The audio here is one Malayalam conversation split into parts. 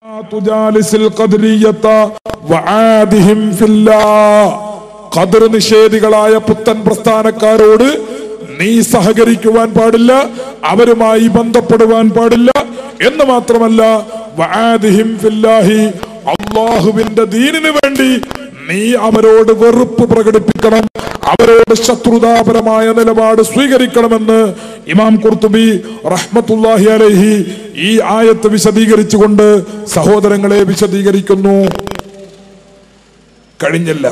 തുജാലിസിൽ ഖദ്രിയ്യത്ത വആദിഹിം ഫില്ലാഹ്. ഖദർ നിഷേധികളായ പുത്തൻ പ്രസ്ഥാനക്കാരോട് നീ സഹകരിക്കുവാൻ പാടില്ല അവരുമായി ബന്ധപ്പെടുവാൻ പാടില്ല എന്ന് മാത്രമല്ല വആദിഹിം ഫില്ലാഹി അള്ളാഹുവിന്റെ ദീനിനു വേണ്ടി നീ അവരോട് വെറുപ്പ് പ്രകടിപ്പിക്കണം അവരോട് ശത്രുതാപരമായ നിലപാട് സ്വീകരിക്കണമെന്ന് ഇമാം കുർത്തുബി റഹ്മത്തുല്ലാഹി അലൈഹി ഈ ആയത്ത് വിശദീകരിച്ചുകൊണ്ട് സഹോദരങ്ങളെ വിശദീകരിക്കുന്നു കഴിഞ്ഞില്ല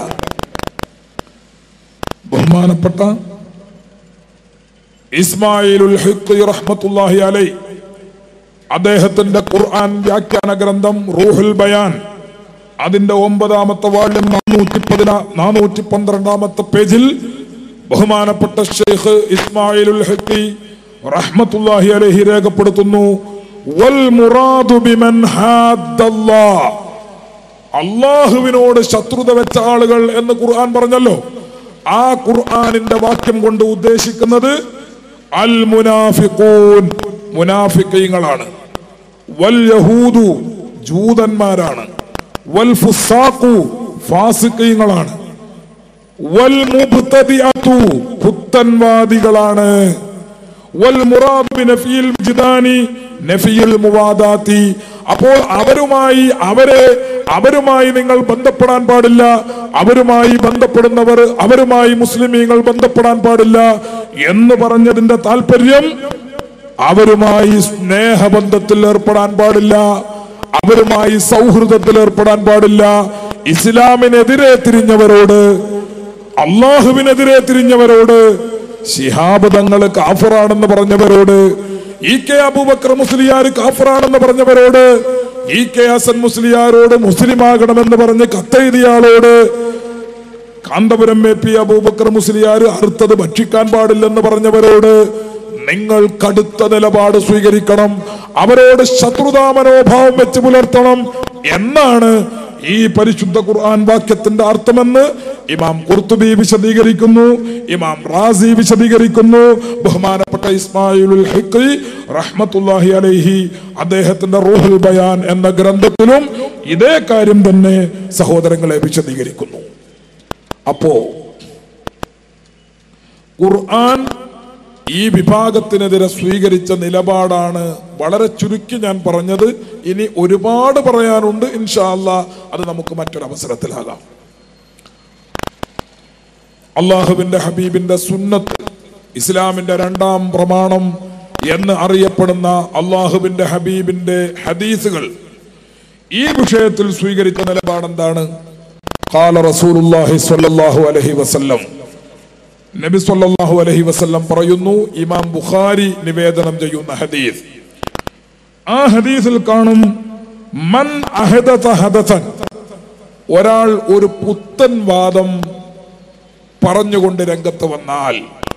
ബഹുമാനപ്പെട്ട ഇസ്മായിലുൽ ഹിഖ് റഹ്മത്തുല്ലാഹി അലൈ അദ്ദേഹത്തിന്റെ ഖുർആൻ വ്യാഖ്യാന ഗ്രന്ഥം റൂഹുൽ ബയാൻ അതിന്റെ ഒമ്പതാമത്തെ വാള്യം നാനൂറ്റി പതിനാ നാനൂറ്റി പന്ത്രണ്ടാമത്തെ പേജിൽ ബഹുമാനപ്പെട്ട ഷെയ്ഖ് ഇസ്മായിലുൽ ഹക്കി റഹ്മത്തുല്ലാഹി അലൈഹി രേഖപ്പെടുത്തുന്നു വൽ മുറാദു ബിമൻ ഹാദ്ദല്ലാഹ് അള്ളാഹുവിനോട് ശത്രുത വെച്ച ആളുകൾ എന്ന് ഖുർആൻ പറഞ്ഞല്ലോ ആ ഖുർആനിന്റെ വാക്യം കൊണ്ട് ഉദ്ദേശിക്കുന്നത് അൽ മുനാഫിഖൂൻ മുനാഫിക്കീങ്ങളാണ് വൽ യഹൂദു ജൂതന്മാരാണ് വൽ ഫുസാഖു ഫാസിക്കീങ്ങളാണ് വൽ മുബ്തദിഅതു പുത്തൻവാദികളാണ് വൽ മുറാദ് ബിനഫിയിൽ വിജ്ദാനി നഫിയിൽ മുവാദാത്തി അപ്പോൾ അവരുമായി അവരെ അവരുമായി നിങ്ങൾ ബന്ധപ്പെടാൻ പാടില്ല അവരുമായി ബന്ധപ്പെടുന്നവർ അവരുമായി മുസ്ലിമീങ്ങൾ ബന്ധപ്പെടാൻ പാടില്ല എന്ന് പറഞ്ഞതിന്റെ താല്പര്യം അവരുമായി സ്നേഹബന്ധത്തിൽ ഏർപ്പെടാൻ പാടില്ല അവരുമായി സൗഹൃദത്തിൽ ഏർപ്പെടാൻ പാടില്ല ഇസ്ലാമിനെതിരെ തിരിഞ്ഞവരോട് അള്ളാഹുവിനെതിരെ തിരിഞ്ഞവരോട് ശിഹാബ് തങ്ങൾ കാഫറാണെന്ന് പറഞ്ഞവരോട് ഇ കെ അബൂബക്കർ മുസ്ലിയാർ കാഫറാണെന്ന് പറഞ്ഞവരോട് ഇ കെ ഹസൻ മുസ്ലിയാരോട് മുസ്ലിമാകണമെന്ന് പറഞ്ഞ് കത്തെഴുതിയ ആളോട് കാന്തപുരം എ പി അബൂബക്കർ മുസ്ലിയാർ അറുത്തത് ഭക്ഷിക്കാൻ പാടില്ലെന്ന് പറഞ്ഞവരോട് നിങ്ങൾ കടുത്ത നിലപാട് സ്വീകരിക്കണം അവരോട് ശത്രുതാ മനോഭാവം വെച്ച് പുലർത്തണം എന്നാണ് ഈ പരിശുദ്ധ ഖുർആൻ വാക്യത്തിന്റെ അർത്ഥമെന്ന് ഇമാം കുർത്തുബി വിശദീകരിക്കുന്നു ഇമാം റാസി വിശദീകരിക്കുന്നു ബഹുമാനപ്പെട്ട ഇസ്മായിലുൽ ഹിഖി റഹ്മത്തുല്ലാഹി അലൈഹി അദ്ദേഹത്തിന്റെ റൂഹുൽ ബയാൻ എന്ന ഗ്രന്ഥത്തിലും ഇതേ കാര്യം തന്നെ സഹോദരങ്ങളെ വിശദീകരിക്കുന്നു അപ്പോ ഖുർആൻ ഈ വിഭാഗത്തിനെതിരെ സ്വീകരിച്ച നിലപാടാണ് വളരെ ചുരുക്കി ഞാൻ പറഞ്ഞത് ഇനി ഒരുപാട് പറയാനുണ്ട് ഇൻഷാ അല്ലാ അത് നമുക്ക് മറ്റൊരു അവസരത്തിലാകാം അള്ളാഹുവിന്റെ ഹബീബിന്റെ സുന്നത്ത് ഇസ്ലാമിന്റെ രണ്ടാം പ്രമാണം എന്ന് അറിയപ്പെടുന്ന അള്ളാഹുവിന്റെ ഹബീബിന്റെ ഹദീസുകൾ ഈ വിഷയത്തിൽ സ്വീകരിച്ച നിലപാട് എന്താണ് قال رسول الله صلى الله عليه وسلم നബി സല്ലല്ലാഹു അലൈഹി വസല്ലം പറയുന്നു ഇമാം ബുഖാരി നിവേദനം ചെയ്യുന്ന ഹദീസ് ആ ഹദീസിൽ കാണും മൻ അഹദത ഹദസൻ ഒരാൾ ഒരു പുത്തൻ വാദം പറഞ്ഞുകൊണ്ട് രംഗത്ത് വന്നാൽ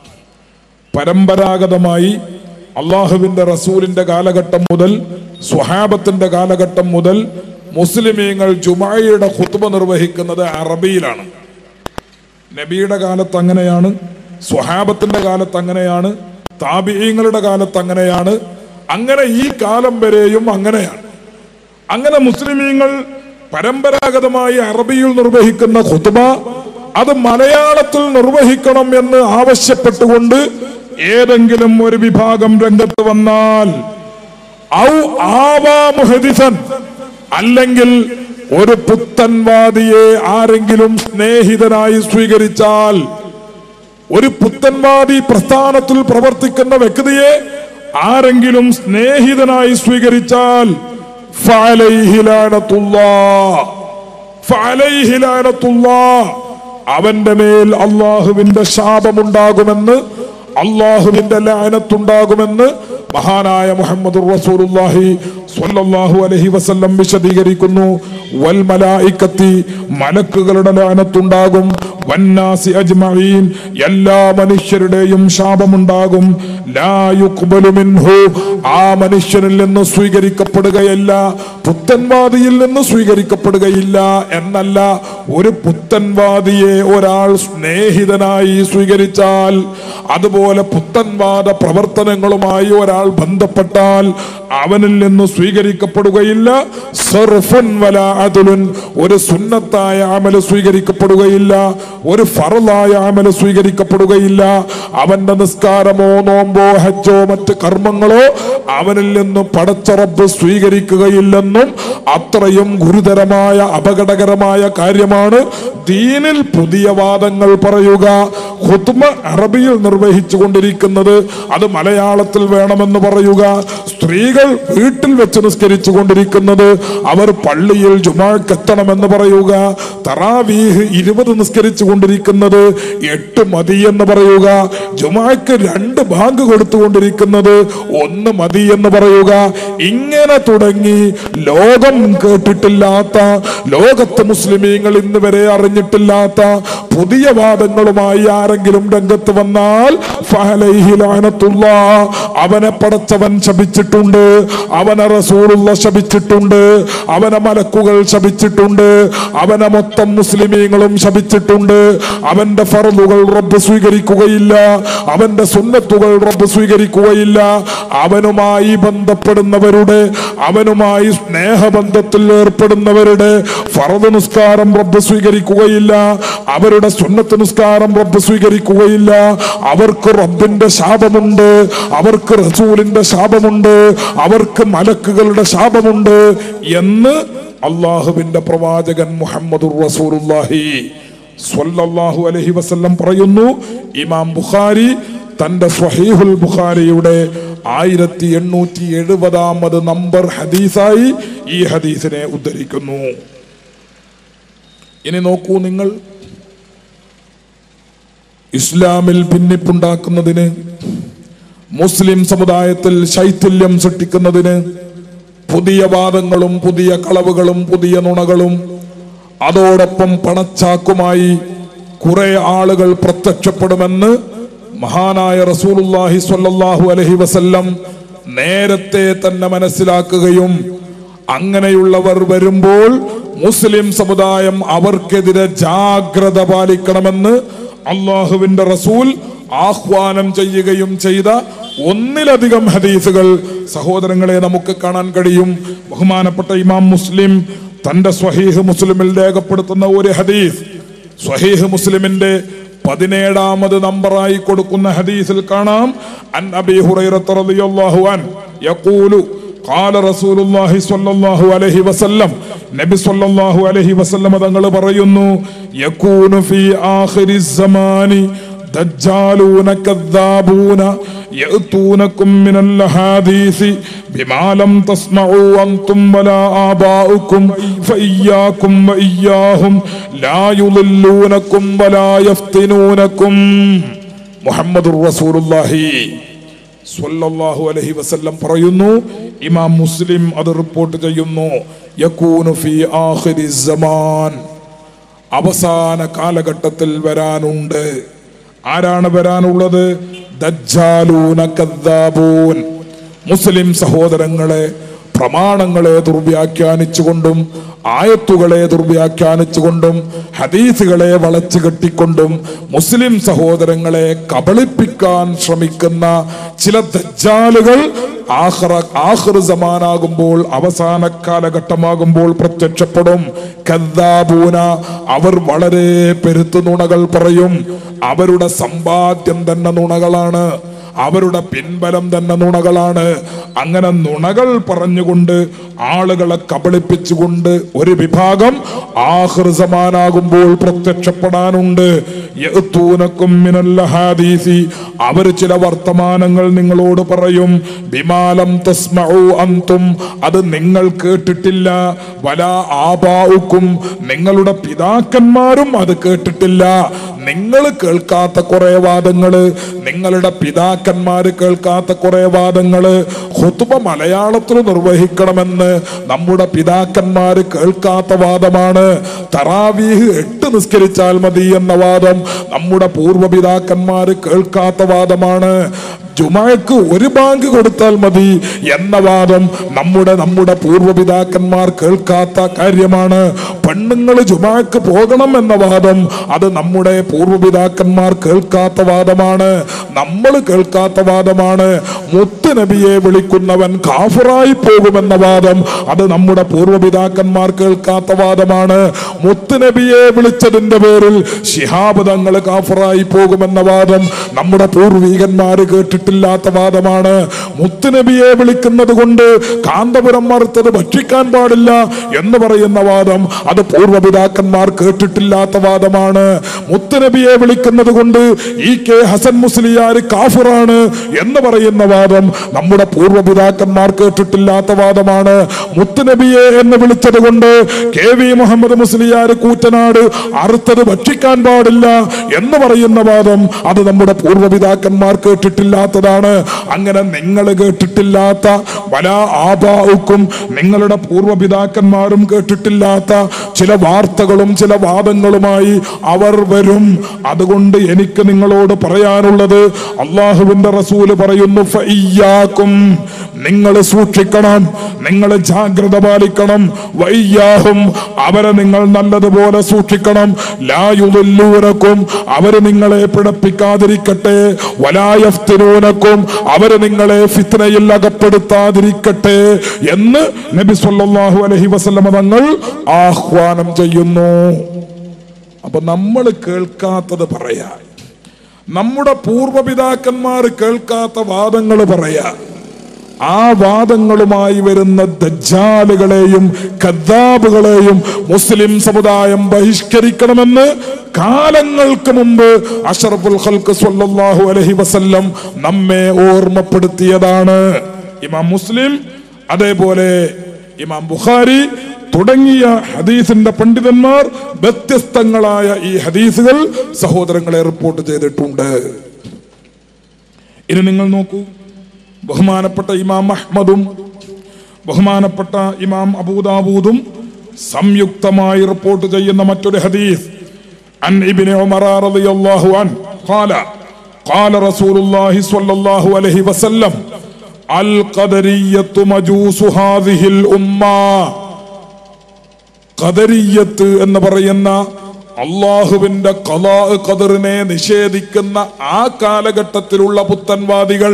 പരമ്പരാഗതമായി അള്ളാഹുവിന്റെ റസൂലിന്റെ കാലഘട്ടം മുതൽ സ്വഹാബത്തിന്റെ കാലഘട്ടം മുതൽ മുസ്ലിമീങ്ങൾ ജുമായയുടെ ഖുത്ബ നിർവഹിക്കുന്നത് അറബിയിലാണ് നബിയുടെ കാലത്ത് അങ്ങനെയാണ് സ്വഹാബത്തിന്റെ കാലത്ത് അങ്ങനെയാണ് താബിയങ്ങളുടെ കാലത്ത് അങ്ങനെയാണ് അങ്ങനെ ഈ കാലം വരെയും അങ്ങനെയാണ് അങ്ങനെ മുസ്ലിമീങ്ങൾ പരമ്പരാഗതമായി അറബിയിൽ നിർവഹിക്കുന്ന ഖുത്ബ അത് മലയാളത്തിൽ നിർവഹിക്കണം എന്ന് ആവശ്യപ്പെട്ടുകൊണ്ട് ഏതെങ്കിലും ഒരു വിഭാഗം രംഗത്ത് വന്നാൽ ഔ ആവാ മുഹദിസൻ അല്ലെങ്കിൽ ഒരു പുത്തൻവാദിയെ ആരെങ്കിലും സ്നേഹിതനായി സ്വീകരിച്ചാൽ ഒരു പുത്തൻവാദി പ്രസ്ഥാനത്തിൽ പ്രവർത്തിക്കുന്ന വ്യക്തിയെ ആരെങ്കിലും സ്നേഹിതനായി സ്വീകരിച്ചാൽ ഫഅലൈഹി ലാനത്തുല്ലാഹ്. ഫഅലൈഹി ലാനത്തുല്ലാഹ്. അവന്റെ മേൽ അള്ളാഹുവിന്റെ ശാപമുണ്ടാകുമെന്ന് അള്ളാഹുവിന്റെ ലാനത്തുണ്ടാകുമെന്ന് മഹാനായ മുഹമ്മദ് റസൂലുള്ളാഹി സ്വല്ലല്ലാഹു അലൈഹി വസല്ലം വിശദീകരിക്കുന്നു വൽ മലായിക്കത്തി മലക്കുകളുടെ ലാനത്തുണ്ടാകും വന്നാസി അജ്മഈൻ എല്ലാ മനുഷ്യരുടെയും ശാപമുണ്ടാകും ലാ യുഖ്ബലു മിൻഹു ആ മനുഷ്യനിൽ നിന്ന് സ്വീകരിക്കപ്പെടുകയല്ല പുത്തൻവാദിയിൽ നിന്ന് സ്വീകരിക്കപ്പെടുകയില്ല എന്നല്ല ഒരു പുത്തൻവാദിയെ ഒരാൾ സ്നേഹിതനായി സ്വീകരിച്ചാൽ അതുപോലെ അതുപോലെ പുത്തൻവാദ പ്രവർത്തനങ്ങളുമായി ഒരാൾ ബന്ധപ്പെട്ടാൽ അവനിൽ നിന്ന് സ്വീകരിക്കപ്പെടുകയില്ല സർഫുൻ വല അതുലുൻ ഒരു സുന്നത്തായ അമല് സ്വീകരിക്കപ്പെടുകയില്ല ഒരു ഫറലായ അമല് സ്വീകരിക്കപ്പെടുകയില്ല അവന്റെ നിസ്കാരമോ നോമ്പോ ഹജ്ജോ മറ്റ് കർമ്മങ്ങളോ അവനിൽ നിന്ന് പടച്ചറബ് സ്വീകരിക്കുകയില്ലെന്നും അത്രയും ഗുരുതരമായ അപകടകരമായ കാര്യമാണ് ദീനിൽ പുതിയ വാദങ്ങൾ പറയുക ഖുത്മ അറബിയിൽ നിർവഹിച്ചു കൊണ്ടിരിക്കുന്നത് അത് മലയാളത്തിൽ വേണമെന്ന് പറയുക സ്ത്രീകൾ വീട്ടിൽ വെച്ച് നിസ്കരിച്ചു കൊണ്ടിരിക്കുന്നത് അവർ പള്ളിയിൽ ജുമാക്ക് എത്തണമെന്ന് പറയുക തറാവീഹ് ഇരുപത് നിസ്കരിച്ചു കൊണ്ടിരിക്കുന്നത് എട്ട് മതി എന്ന് പറയുക ജുമാക്ക് രണ്ട് ബാങ്ക് കൊടുത്തുകൊണ്ടിരിക്കുന്നത് ഒന്ന് മതി എന്ന് പറയുക ഇങ്ങനെ തുടങ്ങി ലോകം കേട്ടിട്ടില്ലാത്ത ലോകത്ത് മുസ്ലിമീങ്ങൾ ഇന്ന് വരെ അറിഞ്ഞിട്ടില്ലാത്ത പുതിയ വാദങ്ങളുമായി ആരെങ്കിലും രംഗത്ത് വന്നാൽ ഫഅലൈഹി ലഅനത്തുല്ലാ. അവനെ പടച്ചവൻ ശപിച്ചിട്ടുണ്ട് അവനെ റസൂലുള്ള ശപിച്ചിട്ടുണ്ട് അവനെ മലക്കുകൾ ശപിച്ചിട്ടുണ്ട് അവനെ മൊത്തം മുസ്ലിമീങ്ങളും ശപിച്ചിട്ടുണ്ട് അവന്റെ ഫറലുകൾ റബ്ബ് സ്വീകരിക്കുകയില്ല അവന്റെ സുന്നത്തുകൾ റബ്ബ് സ്വീകരിക്കുകയില്ല അവനുമായി ബന്ധപ്പെടുന്നവരുടെ അവനുമായി സ്നേഹബന്ധത്തിൽ ഏർപ്പെടുന്നവരുടെ ഫറദ് നിസ്കാരം റബ്ബ് സ്വീകരിക്കുകയില്ല അവരുടെ സുന്നത്ത് നിസ്കാരം റബ്ബ് സ്വീകരിക്കുകയില്ല അവർക്ക് റബ്ബിന്റെ ശാപമുണ്ട് അവർക്ക് റസൂലിന്റെ ശാപമുണ്ട് അവർക്ക് മലക്കുകളുടെ ശാപമുണ്ട് എന്ന് അള്ളാഹുവിന്റെ പ്രവാചകൻ മുഹമ്മദുർ റസൂലുള്ളാഹി സ്വല്ലല്ലാഹു അലൈഹി വസല്ലം പറയുന്നു ഇമാം ബുഖാരി തന്റെ സ്വഹീഹുൽ ബുഖാരിയുടെ ആയിരത്തി എണ്ണൂറ്റി എഴുപതാമത് നമ്പർ ഹദീസായി ഈ ഹദീസിനെ ഉദ്ധരിക്കുന്നു ഇനി നോക്കൂ നിങ്ങൾ ഇസ്ലാമിൽ ഭിന്നിപ്പുണ്ടാക്കുന്നതിന് മുസ്ലിം സമുദായത്തിൽ ശൈഥില്യം സൃഷ്ടിക്കുന്നതിന് പുതിയ വാദങ്ങളും പുതിയ കളവുകളും പുതിയ നുണകളും അതോടൊപ്പം പണച്ചാക്കുമായി കുറെ ആളുകൾ പ്രത്യക്ഷപ്പെടുമെന്ന് മഹാനായ റസൂലുള്ളാഹി സ്വല്ലല്ലാഹു അലൈഹി വസല്ലം നേരത്തെ തന്നെ മനസ്സിലാക്കുകയും അങ്ങനെയുള്ളവർ വരുമ്പോൾ മുസ്ലിം സമുദായം അവർക്കെതിരെ ജാഗ്രത പാലിക്കണമെന്ന് അള്ളാഹുവിന്റെ റസൂൽ ആഹ്വാനം ചെയ്യുകയും ചെയ്ത ഒന്നിലധികം ഹദീസുകൾ സഹോദരങ്ങളെ നമുക്ക് കാണാൻ കഴിയും ബഹുമാനപ്പെട്ട ഇമാം മുസ്ലിം തന്റെ സ്വഹീഹ് മുസ്ലിമിൽ രേഖപ്പെടുത്തുന്ന ഒരു ഹദീസ് സ്വഹീഹ് മുസ്ലിമിന്റെ പതിനേഴാമത് നമ്പറായി കൊടുക്കുന്ന ഹദീസിൽ കാണാം അൻ അബി ഹുറൈറത്ത് റളിയല്ലാഹു അൻ യഖൂലു قال رسول الله صلى الله عليه وسلم നബി സല്ലല്ലാഹു അലൈഹി വസല്ലം തങ്ങൾ പറയുന്നു യകൂനു ഫീ ആഖിരി الزمان دجالون كذابون يأتونكم من الأحاديث بما لم تسمعوا أنتم ولا آباؤكم فإياكم وإياهم لا يضلونكم ولا يفتنونكم محمد رسول الله സ്വല്ലല്ലാഹു അലൈഹി വസല്ലം പറയുന്നു ഇമാം മുസ്ലിം അത് റിപ്പോർട്ട് ചെയ്യുന്നു യകൂനു ഫീ ആഖിരി സമാൻ അവസാന കാലഘട്ടത്തിൽ വരാനുണ്ട് ആരാണ് വരാനുള്ളത് ദജ്ജാലൂന കദ്ദാബൂൻ മുസ്ലിം സഹോദരങ്ങളെ പ്രമാണങ്ങളെ ദുർവ്യാഖ്യാനിച്ചുകൊണ്ടും ആയത്തുകളെ ദുർവ്യാഖ്യാനിച്ചുകൊണ്ടും ഹദീസുകളെ വളച്ചു കെട്ടിക്കൊണ്ടും മുസ്ലിം സഹോദരങ്ങളെ കബളിപ്പിക്കാൻ ശ്രമിക്കുന്ന ചില ദജ്ജാലുകൾ ആഹ്റ ആഹ്റ് സമാനാകുമ്പോൾ അവസാന കാലഘട്ടമാകുമ്പോൾ പ്രത്യക്ഷപ്പെടും കദ്ദാബൂന അവർ വളരെ പെരുത്തു നുണകൾ പറയും അവരുടെ സമ്പാദ്യം തന്നെ നുണകളാണ് അവരുടെ പിൻബലം തന്നെ നുണകളാണ് അങ്ങനെ നുണകൾ പറഞ്ഞുകൊണ്ട് ആളുകളെ കബളിപ്പിച്ചുകൊണ്ട് ഒരു വിഭാഗം ആഹൃസമാനാകുമ്പോൾ പ്രത്യക്ഷപ്പെടാനുണ്ട് യഅ്തൂനക്കും മിനൽ ഹദീസി അവർ ചില വർത്തമാനങ്ങൾ നിങ്ങളോട് പറയും ബിമാലം തസ്മഉ അന്തും അത് നിങ്ങൾ കേട്ടിട്ടില്ല വല ആബാവുക്കും നിങ്ങളുടെ പിതാക്കന്മാരും അത് കേട്ടിട്ടില്ല നിങ്ങൾ കേൾക്കാത്ത കുറെ വാദങ്ങള് നിങ്ങളുടെ പിതാക്കന്മാര് കേൾക്കാത്ത കുറെ വാദങ്ങള് ഹുത്തുബ മലയാളത്തിൽ നിർവഹിക്കണമെന്ന് നമ്മുടെ പിതാക്കന്മാര് കേൾക്കാത്ത വാദമാണ് തറാവീഹ് എട്ട് നിസ്കരിച്ചാൽ മതി എന്ന വാദം നമ്മുടെ പൂർവ്വ പിതാക്കന്മാര് കേൾക്കാത്ത വാദമാണ് ജുമാക്ക് ഒരു ബാങ്ക് കൊടുത്താൽ മതി എന്ന വാദം നമ്മുടെ നമ്മുടെ പൂർവ്വപിതാക്കന്മാർ കേൾക്കാത്ത കാര്യമാണ് പെണ്ണുങ്ങൾ ജുമാക്ക് പോകണം എന്ന വാദം അത് നമ്മുടെ പൂർവ്വപിതാക്കന്മാർ കേൾക്കാത്ത വാദമാണ് നമ്മൾ കേൾക്കാത്ത വാദമാണ് മുത്ത് നബിയെ വിളിക്കുന്നവൻ കാഫറായി പോകുമെന്ന വാദം അത് നമ്മുടെ പൂർവ്വപിതാക്കന്മാർ കേൾക്കാത്ത വാദമാണ് മുത്ത് നബിയെ വിളിച്ചതിന്റെ പേരിൽ ശിഹാബ് തങ്ങൾ കാഫറായി പോകുമെന്ന വാദം നമ്മുടെ പൂർവീകന്മാർ കേട്ടിട്ടില്ലാത്ത വാദമാണ് മുത്ത് നബിയെ വിളിക്കുന്നത് കൊണ്ട് കാന്തപുരം മറുത്തത് ഭക്ഷിക്കാൻ പാടില്ല എന്ന് പറയുന്ന വാദം അത് പൂർവ്വപിതാക്കന്മാർ കേട്ടിട്ടില്ലാത്ത വാദമാണ് മുത്തുനബിയെ വിളിക്കുന്നത് കൊണ്ട് ഈ കെ ഹസൻ മുസ്ലിയാർ കാഫിറാണ് എന്ന് പറയുന്ന വാദം നമ്മുടെ പൂർവ്വപിതാക്കന്മാർ കേട്ടിട്ടില്ലാത്ത വാദമാണ് മുത്തുനബിയെ എന്ന് വിളിച്ചത് കൊണ്ട് കെ വി മുഹമ്മദ് മുസ്ലിയാർ കൂറ്റനാട് അറുത്തത് ഭക്ഷിക്കാൻ പാടില്ല എന്ന് പറയുന്ന വാദം അത് നമ്മുടെ പൂർവ്വപിതാക്കന്മാർ കേട്ടിട്ടില്ലാത്തതാണ് അങ്ങനെ നിങ്ങൾ കേട്ടിട്ടില്ലാത്ത പല ആബാവുക്കും നിങ്ങളുടെ പൂർവ്വപിതാക്കന്മാരും കേട്ടിട്ടില്ലാത്ത ചില വാർത്തകളും ചില വാദങ്ങളുമായി അവർ വരും അതുകൊണ്ട് എനിക്ക് നിങ്ങളോട് പറയാനുള്ളത് അള്ളാഹുവിന്റെ റസൂല് പറയുന്നു ഫയ്യാക്കും നിങ്ങൾ സൂക്ഷിക്കണം നിങ്ങൾ ജാഗ്രത പാലിക്കണം വയ്യാഹും അവരെ നിങ്ങൾ നല്ലതുപോലെ സൂക്ഷിക്കണം ലായുദല്ലൂരക്കും അവര് നിങ്ങളെ പിഴപ്പിക്കാതിരിക്കട്ടെ വലായഫ്തിനൂനക്കും അവര് നിങ്ങളെ ഫിത്നയിൽ അകപ്പെടുത്താതിരിക്കട്ടെ എന്ന് നബി സല്ലല്ലാഹു അലൈഹി വസല്ലമ തങ്ങൾ ആഹ്വാനം ചെയ്യുന്നു അപ്പൊ നമ്മൾ കേൾക്കാത്തത് പറയാ നമ്മുടെ പൂർവപിതാക്കന്മാർ കേൾക്കാത്ത വാദങ്ങൾ പറയാ ആ വാദങ്ങളുമായി വരുന്ന ദജ്ജാലുകളെയും കദ്ദാബുകളെയും മുസ്ലിം സമുദായം ബഹിഷ്കരിക്കണമെന്ന് കാലങ്ങൾക്ക് മുമ്പ് അഷറഫുൽ ഖൽക്ക് സ്വല്ലല്ലാഹു അലൈഹി വസല്ലം നമ്മെ ഓർമ്മപ്പെടുത്തിയതാണ് ഇമാം മുസ്ലിം അതേപോലെ ഇമാം ബുഖാരി തുടങ്ങിയ ഹദീസിന്റെ പണ്ഡിതന്മാർ വ്യത്യസ്തങ്ങളായ ഈ ഹദീസുകൾ സഹോദരങ്ങളെ റിപ്പോർട്ട് ചെയ്തിട്ടുണ്ട് ഇനി നിങ്ങൾ നോക്കൂ ബഹുമാനപ്പെട്ട ഇമാം അഹ്മദും ബഹുമാനപ്പെട്ട ഇമാം അബൂദാബൂദും സംയുക്തമായി റിപ്പോർട്ട് ചെയ്യുന്ന മറ്റൊരു ഹദീസ് عن ابن عمر رضي الله عنه قال قال رسول الله صلى الله عليه وسلم القدرية مجوس هذه الأمة ഖദരിയത്ത് എന്ന് പറയുന്ന അള്ളാഹുവിന്റെ കലാ ഖദറിനെ നിഷേധിക്കുന്ന ആ കാലഘട്ടത്തിലുള്ള പുത്തൻവാദികൾ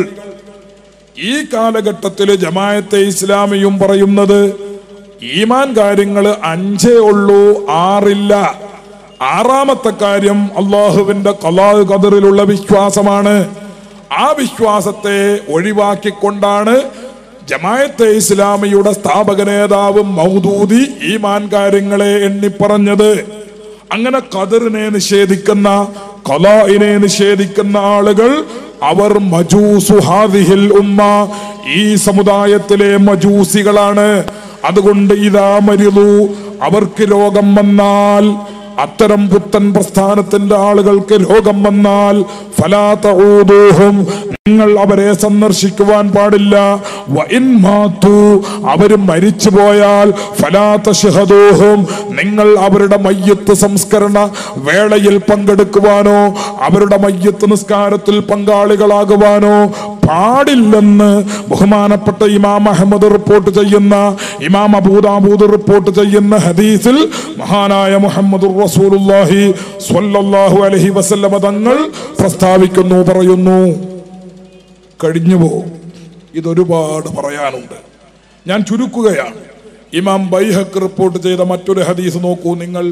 ഈ കാലഘട്ടത്തിൽ ജമായത്തെ ഇസ്ലാമിയും പറയുന്നത് ഈമാൻ കാര്യങ്ങൾ അഞ്ചേ ഉള്ളൂ ആറില്ല ആറാമത്തെ കാര്യം അള്ളാഹുവിന്റെ കലാ ഖദറിലുള്ള വിശ്വാസമാണ് ആ വിശ്വാസത്തെ ഒഴിവാക്കിക്കൊണ്ടാണ് ജമായത്തെ ഇസ്ലാമിയുടെ സ്ഥാപക നേതാവ് മൗദൂദി ഈമാൻ കാര്യങ്ങളെ എണ്ണിപ്പറഞ്ഞത് അങ്ങനെ ഖദറിനെ നിഷേധിക്കുന്ന കലാഇനെ നിഷേധിക്കുന്ന ആളുകൾ അവർ മജൂസു ഹാദിഹിൽ ഉമ്മ ഈ സമുദായത്തിലെ മജൂസികളാണ് അതുകൊണ്ട് ഇതാ മരിതു അവർക്ക് രോഗം വന്നാൽ അത്തരം പുത്തൻ പ്രസ്ഥാനത്തിന്റെ ആളുകൾക്ക് രോഗം വന്നാൽ ഫലാത്തൂഹും നിങ്ങൾ അവരെ സന്ദർശിക്കുവാൻ പാടില്ല വഇൻ മാതു അവര് മരിച്ചു പോയാൽ ഫലാത്തഹദൂഹും നിങ്ങൾ അവരുടെ മയ്യത്ത് സംസ്കരണ വേളയിൽ പങ്കെടുക്കുവാനോ അവരുടെ മയ്യത്ത് നിസ്കാരത്തിൽ പങ്കാളികളാകുവാനോ പാടില്ലെന്ന് ബഹുമാനപ്പെട്ട ഇമാം അഹമ്മദ് റിപ്പോർട്ട് ചെയ്യുന്ന ഇമാം അബൂദാബൂദ് റിപ്പോർട്ട് ചെയ്യുന്ന ഹദീസിൽ മഹാനായ മുഹമ്മദ് റസൂലുള്ളാഹി സ്വല്ലല്ലാഹു അലൈഹി വസല്ലമ തങ്ങൾ പ്രസ്താവിക്കുന്നു പറയുന്നു കഴിഞ്ഞു പോകും ഇതൊരുപാട് പറയാനുണ്ട് ഞാൻ ചുരുക്കുകയാണ് ഇമാം ബൈഹക്ക് റിപ്പോർട്ട് ചെയ്ത മറ്റൊരു ഹദീസ് നോക്കൂ നിങ്ങൾ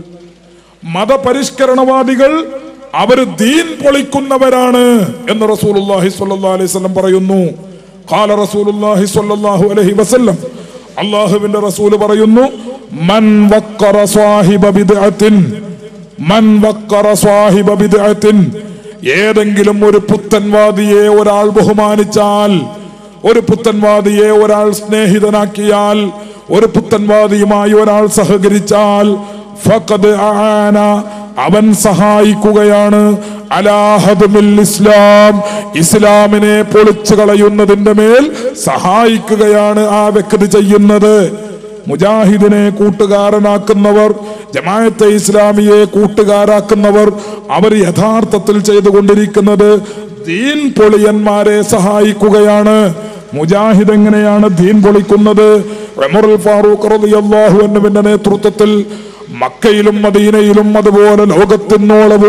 മതപരിഷ്കരണവാദികൾ അവര് ദീൻ പൊളിക്കുന്നവരാണ് എന്ന് റസൂലുള്ളാഹി സ്വല്ലല്ലാഹു അലൈഹി വസല്ലം പറയുന്നു ഖാല റസൂലുള്ളാഹി സ്വല്ലല്ലാഹു അലൈഹി വസല്ലം അള്ളാഹുവിന്റെ റസൂല് പറയുന്നു മൻ വക്കറ സ്വാഹിബ ബിദ്അത്തിൻ മൻ വക്കറ സ്വാഹിബ ബിദ്അത്തിൻ ഏതെങ്കിലും ഒരു പുത്തൻവാദിയെ ഒരാൾ ബഹുമാനിച്ചാൽ ഒരു പുത്തൻവാദിയെ ഒരാൾ സ്നേഹിതനാക്കിയാൽ ഒരു പുത്തൻവാദിയുമായി ഒരാൾ സഹകരിച്ചാൽ ഫഖദ് ആന അവൻ സഹായിക്കുകയാണ് അലാഹദുമിൽ ഇസ്ലാം ഇസ്ലാമിനെ പൊളിച്ചു കളയുന്നതിന്റെ മേൽ സഹായിക്കുകയാണ് ആ വ്യക്തി ചെയ്യുന്നത് മുജാഹിദിനെ കൂട്ടുകാരനാക്കുന്നവർ ജമായത്തെ ഇസ്ലാമിയെ കൂട്ടുകാരാക്കുന്നവർ അവർ യഥാർത്ഥത്തിൽ ചെയ്തുകൊണ്ടിരിക്കുന്നത് ദീൻ പൊളിയന്മാരെ സഹായിക്കുകയാണ് മുജാഹിദ് എങ്ങനെയാണ് ദീൻ പൊളിക്കുന്നത് ഉമറുൽ ഫാറൂഖ് റളിയല്ലാഹു അൻഹുവിന്റെ നേതൃത്വത്തിൽ മക്കയിലും മദീനയിലും അതുപോലെ ലോകത്തിനോളവും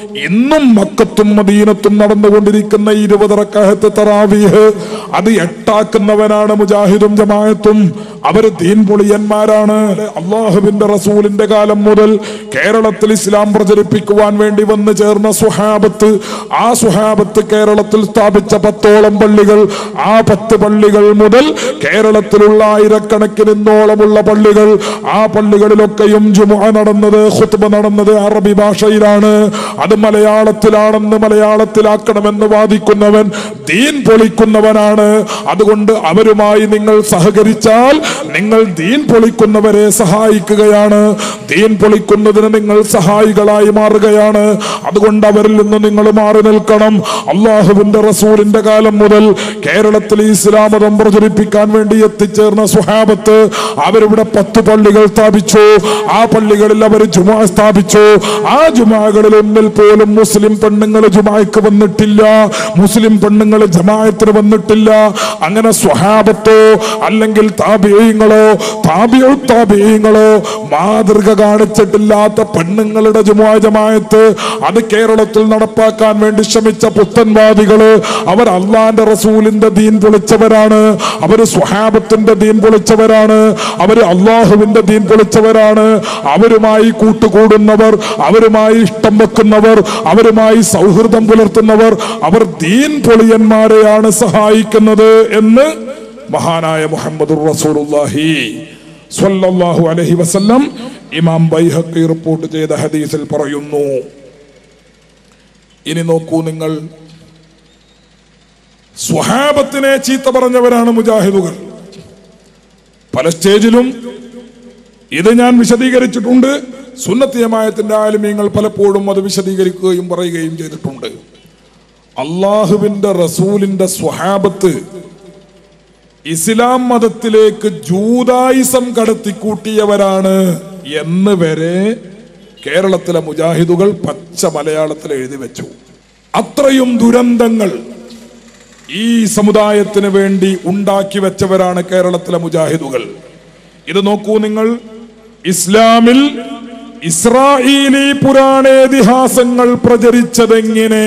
ഇന്നും മക്കത്തും മദീനത്തും നടന്നുകൊണ്ടിരിക്കുന്ന ഇരുപതറക്കഹത്ത് തറാവീഹ് അത് എട്ടാക്കുന്നവനാണ് മുജാഹിദും ജമാഅത്തും അവര് ദീൻ പൊളിയന്മാരാണ് അള്ളാഹുവിന്റെ റസൂലിന്റെ കാലം മുതൽ കേരളത്തിൽ ഇസ്ലാം പ്രചരിപ്പിക്കുവാൻ വേണ്ടി വന്നു ചേർന്ന സുഹാബത്ത് ആ സുഹാബത്ത് കേരളത്തിൽ സ്ഥാപിച്ച പത്തോളം പള്ളികൾ ആ പത്ത് പള്ളികൾ മുതൽ കേരളത്തിലുള്ള ആയിരക്കണക്കിന് ഇന്നോളമുള്ള പള്ളികൾ ആ പള്ളികളിലൊക്കെയും ജുമുഅ നടന്നത് ഖുത്ബ നടന്നത് അറബി ഭാഷയിലാണ് അത് മലയാളത്തിലാണെന്ന് മലയാളത്തിലാക്കണമെന്ന് വാദിക്കുന്നവൻ ദീൻ പൊളിക്കുന്നവനാണ് അതുകൊണ്ട് അവരുമായി നിങ്ങൾ സഹകരിച്ചാൽ നിങ്ങൾ ദീൻ പൊളിക്കുന്നവരെ സഹായിക്കുകയാണ് ദീൻ പൊളിക്കുന്നതിന് നിങ്ങൾ സഹായികളായി മാറുകയാണ് അതുകൊണ്ട് അവരിൽ നിന്ന് നിങ്ങൾ മാറി നിൽക്കണം അള്ളാഹുവിന്റെ റസൂലിന്റെ കാലം മുതൽ കേരളത്തിൽ ഇസ്ലാം മതം പ്രചരിപ്പിക്കാൻ വേണ്ടി എത്തിച്ചേർന്ന സുഹാബത്ത് അവരിവിടെ പത്ത് പള്ളികൾ സ്ഥാപിച്ചു ആ പള്ളികളിൽ അവർ ജുമാ സ്ഥാപിച്ചു ആ ജുമാകളിൽ ഒന്നിൽ പോലും മുസ്ലിം പെണ്ണുങ്ങൾ ജുമാക്ക് വന്നിട്ടില്ല മുസ്ലിം പെണ്ണുങ്ങൾ ജമായത്തിന് വന്നിട്ടില്ല അങ്ങനെ സ്വഹാബത്തോ അല്ലെങ്കിൽ താപീയങ്ങളോ താപിയോ താപീയങ്ങളോ മാതൃക കാണിച്ചിട്ടില്ലാത്ത പെണ്ണുങ്ങളുടെ ജുമാ ജമായത്ത് അത് കേരളത്തിൽ നടപ്പാക്കാൻ വേണ്ടി ശ്രമിച്ച പുത്തൻവാദികള് അവർ അള്ളാന്റെ റസൂലിന്റെ ദീൻ പൊളിച്ചവരാണ് അവര് സ്വഹാബത്തിന്റെ ദീൻ പൊളിച്ചവരാണ് അവര് അള്ളാഹുവിന്റെ ദീൻ പൊളിച്ചവരാണ് അവരുമായി കൂട്ടുകൂടുന്നവർ അവരുമായി ഇഷ്ടം വെക്കുന്നവർ അവരുമായി സൗഹൃദം പുലർത്തുന്നവർ അവർ ദീൻ പൊളിയന്മാരെയാണ് സഹായിക്കുന്നത് എന്ന് മഹാനായ മുഹമ്മദ് റസൂലുള്ളാഹി സ്വല്ലല്ലാഹു അലൈഹി വസല്ലം ഇമാം ബൈഹഖി റിപ്പോർട്ട് ചെയ്ത ഹദീസിൽ പറയുന്നു ഇനി നോക്കൂ നിങ്ങൾ സ്വഹാബത്തിനെ ചീത്ത പറഞ്ഞവരാണ് മുജാഹിദുകൾ പല സ്റ്റേജിലും ഇത് ഞാൻ വിശദീകരിച്ചിട്ടുണ്ട് സുന്നത്തിയമായത്തിന്റെ ആലിമീങ്ങൾ പലപ്പോഴും അത് വിശദീകരിക്കുകയും പറയുകയും ചെയ്തിട്ടുണ്ട് അള്ളാഹുവിന്റെ റസൂലിന്റെ സ്വഹാബത്ത് ഇസ്ലാം മതത്തിലേക്ക് ജൂതായിസം കടത്തിക്കൂട്ടിയവരാണ് എന്ന് വരെ കേരളത്തിലെ മുജാഹിദുകൾ പച്ച മലയാളത്തിൽ എഴുതി വെച്ചു അത്രയും ദുരന്തങ്ങൾ ഈ സമുദായത്തിന് വേണ്ടി ഉണ്ടാക്കി വെച്ചവരാണ് കേരളത്തിലെ മുജാഹിദുകൾ ഇത് നോക്കൂ നിങ്ങൾ ഇസ്ലാമിൽ ഇസ്രായേലി പുരാണേതിഹാസങ്ങൾ പ്രചരിച്ചതെങ്ങനെ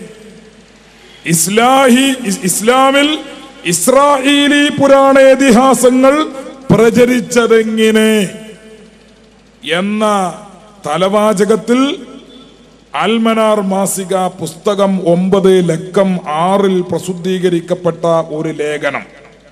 ഇസ്ലാഹി ഇസ് ഇസ്ലാമിൽ ഇസ്രായേലി പുരാണേതിഹാസങ്ങൾ പ്രചരിച്ചതെങ്ങനെ എന്ന തലവാചകത്തിൽ അൽമനാർ മാസിക പുസ്തകം ഒമ്പത് ലക്കം ആറിൽ പ്രസിദ്ധീകരിക്കപ്പെട്ട ഒരു ലേഖനം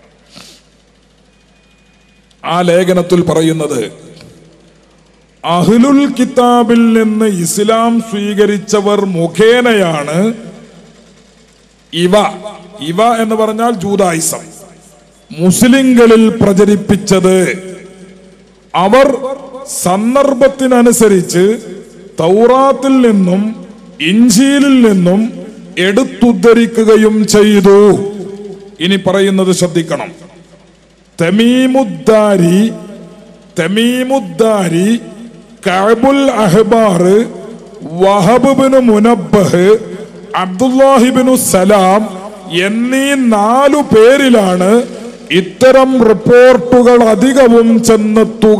ആ ലേഖനത്തിൽ പറയുന്നത് അഹ്ലുൽ കിതാബിൽ നിന്ന് ഇസ്ലാം സ്വീകരിച്ചവർ മുഖേനയാണ് ഇവ ഇവ എന്ന് പറഞ്ഞാൽ ജൂതായിസം മുസ്ലിങ്ങളിൽ പ്രചരിപ്പിച്ചത് അവർ സന്ദർഭത്തിനനുസരിച്ച് തൗറാത്തിൽ നിന്നും ഇഞ്ചിയിലിൽ നിന്നും എടുത്തുദ്ധരിക്കുകയും ചെയ്തു ഇനി പറയുന്നത് ശ്രദ്ധിക്കണം തമീമുദ്ദാരി തമീമുദ്ദാരി കഅബുൽ അഹ്ബാർ വഹബിന് മുനബ്ബഹ് അബ്ദുല്ലാഹിബിനു സലാം എന്നീ നാലു പേരിലാണ് ഇത്തരം റിപ്പോർട്ടുകൾ അധികവും ചെന്നെത്തുക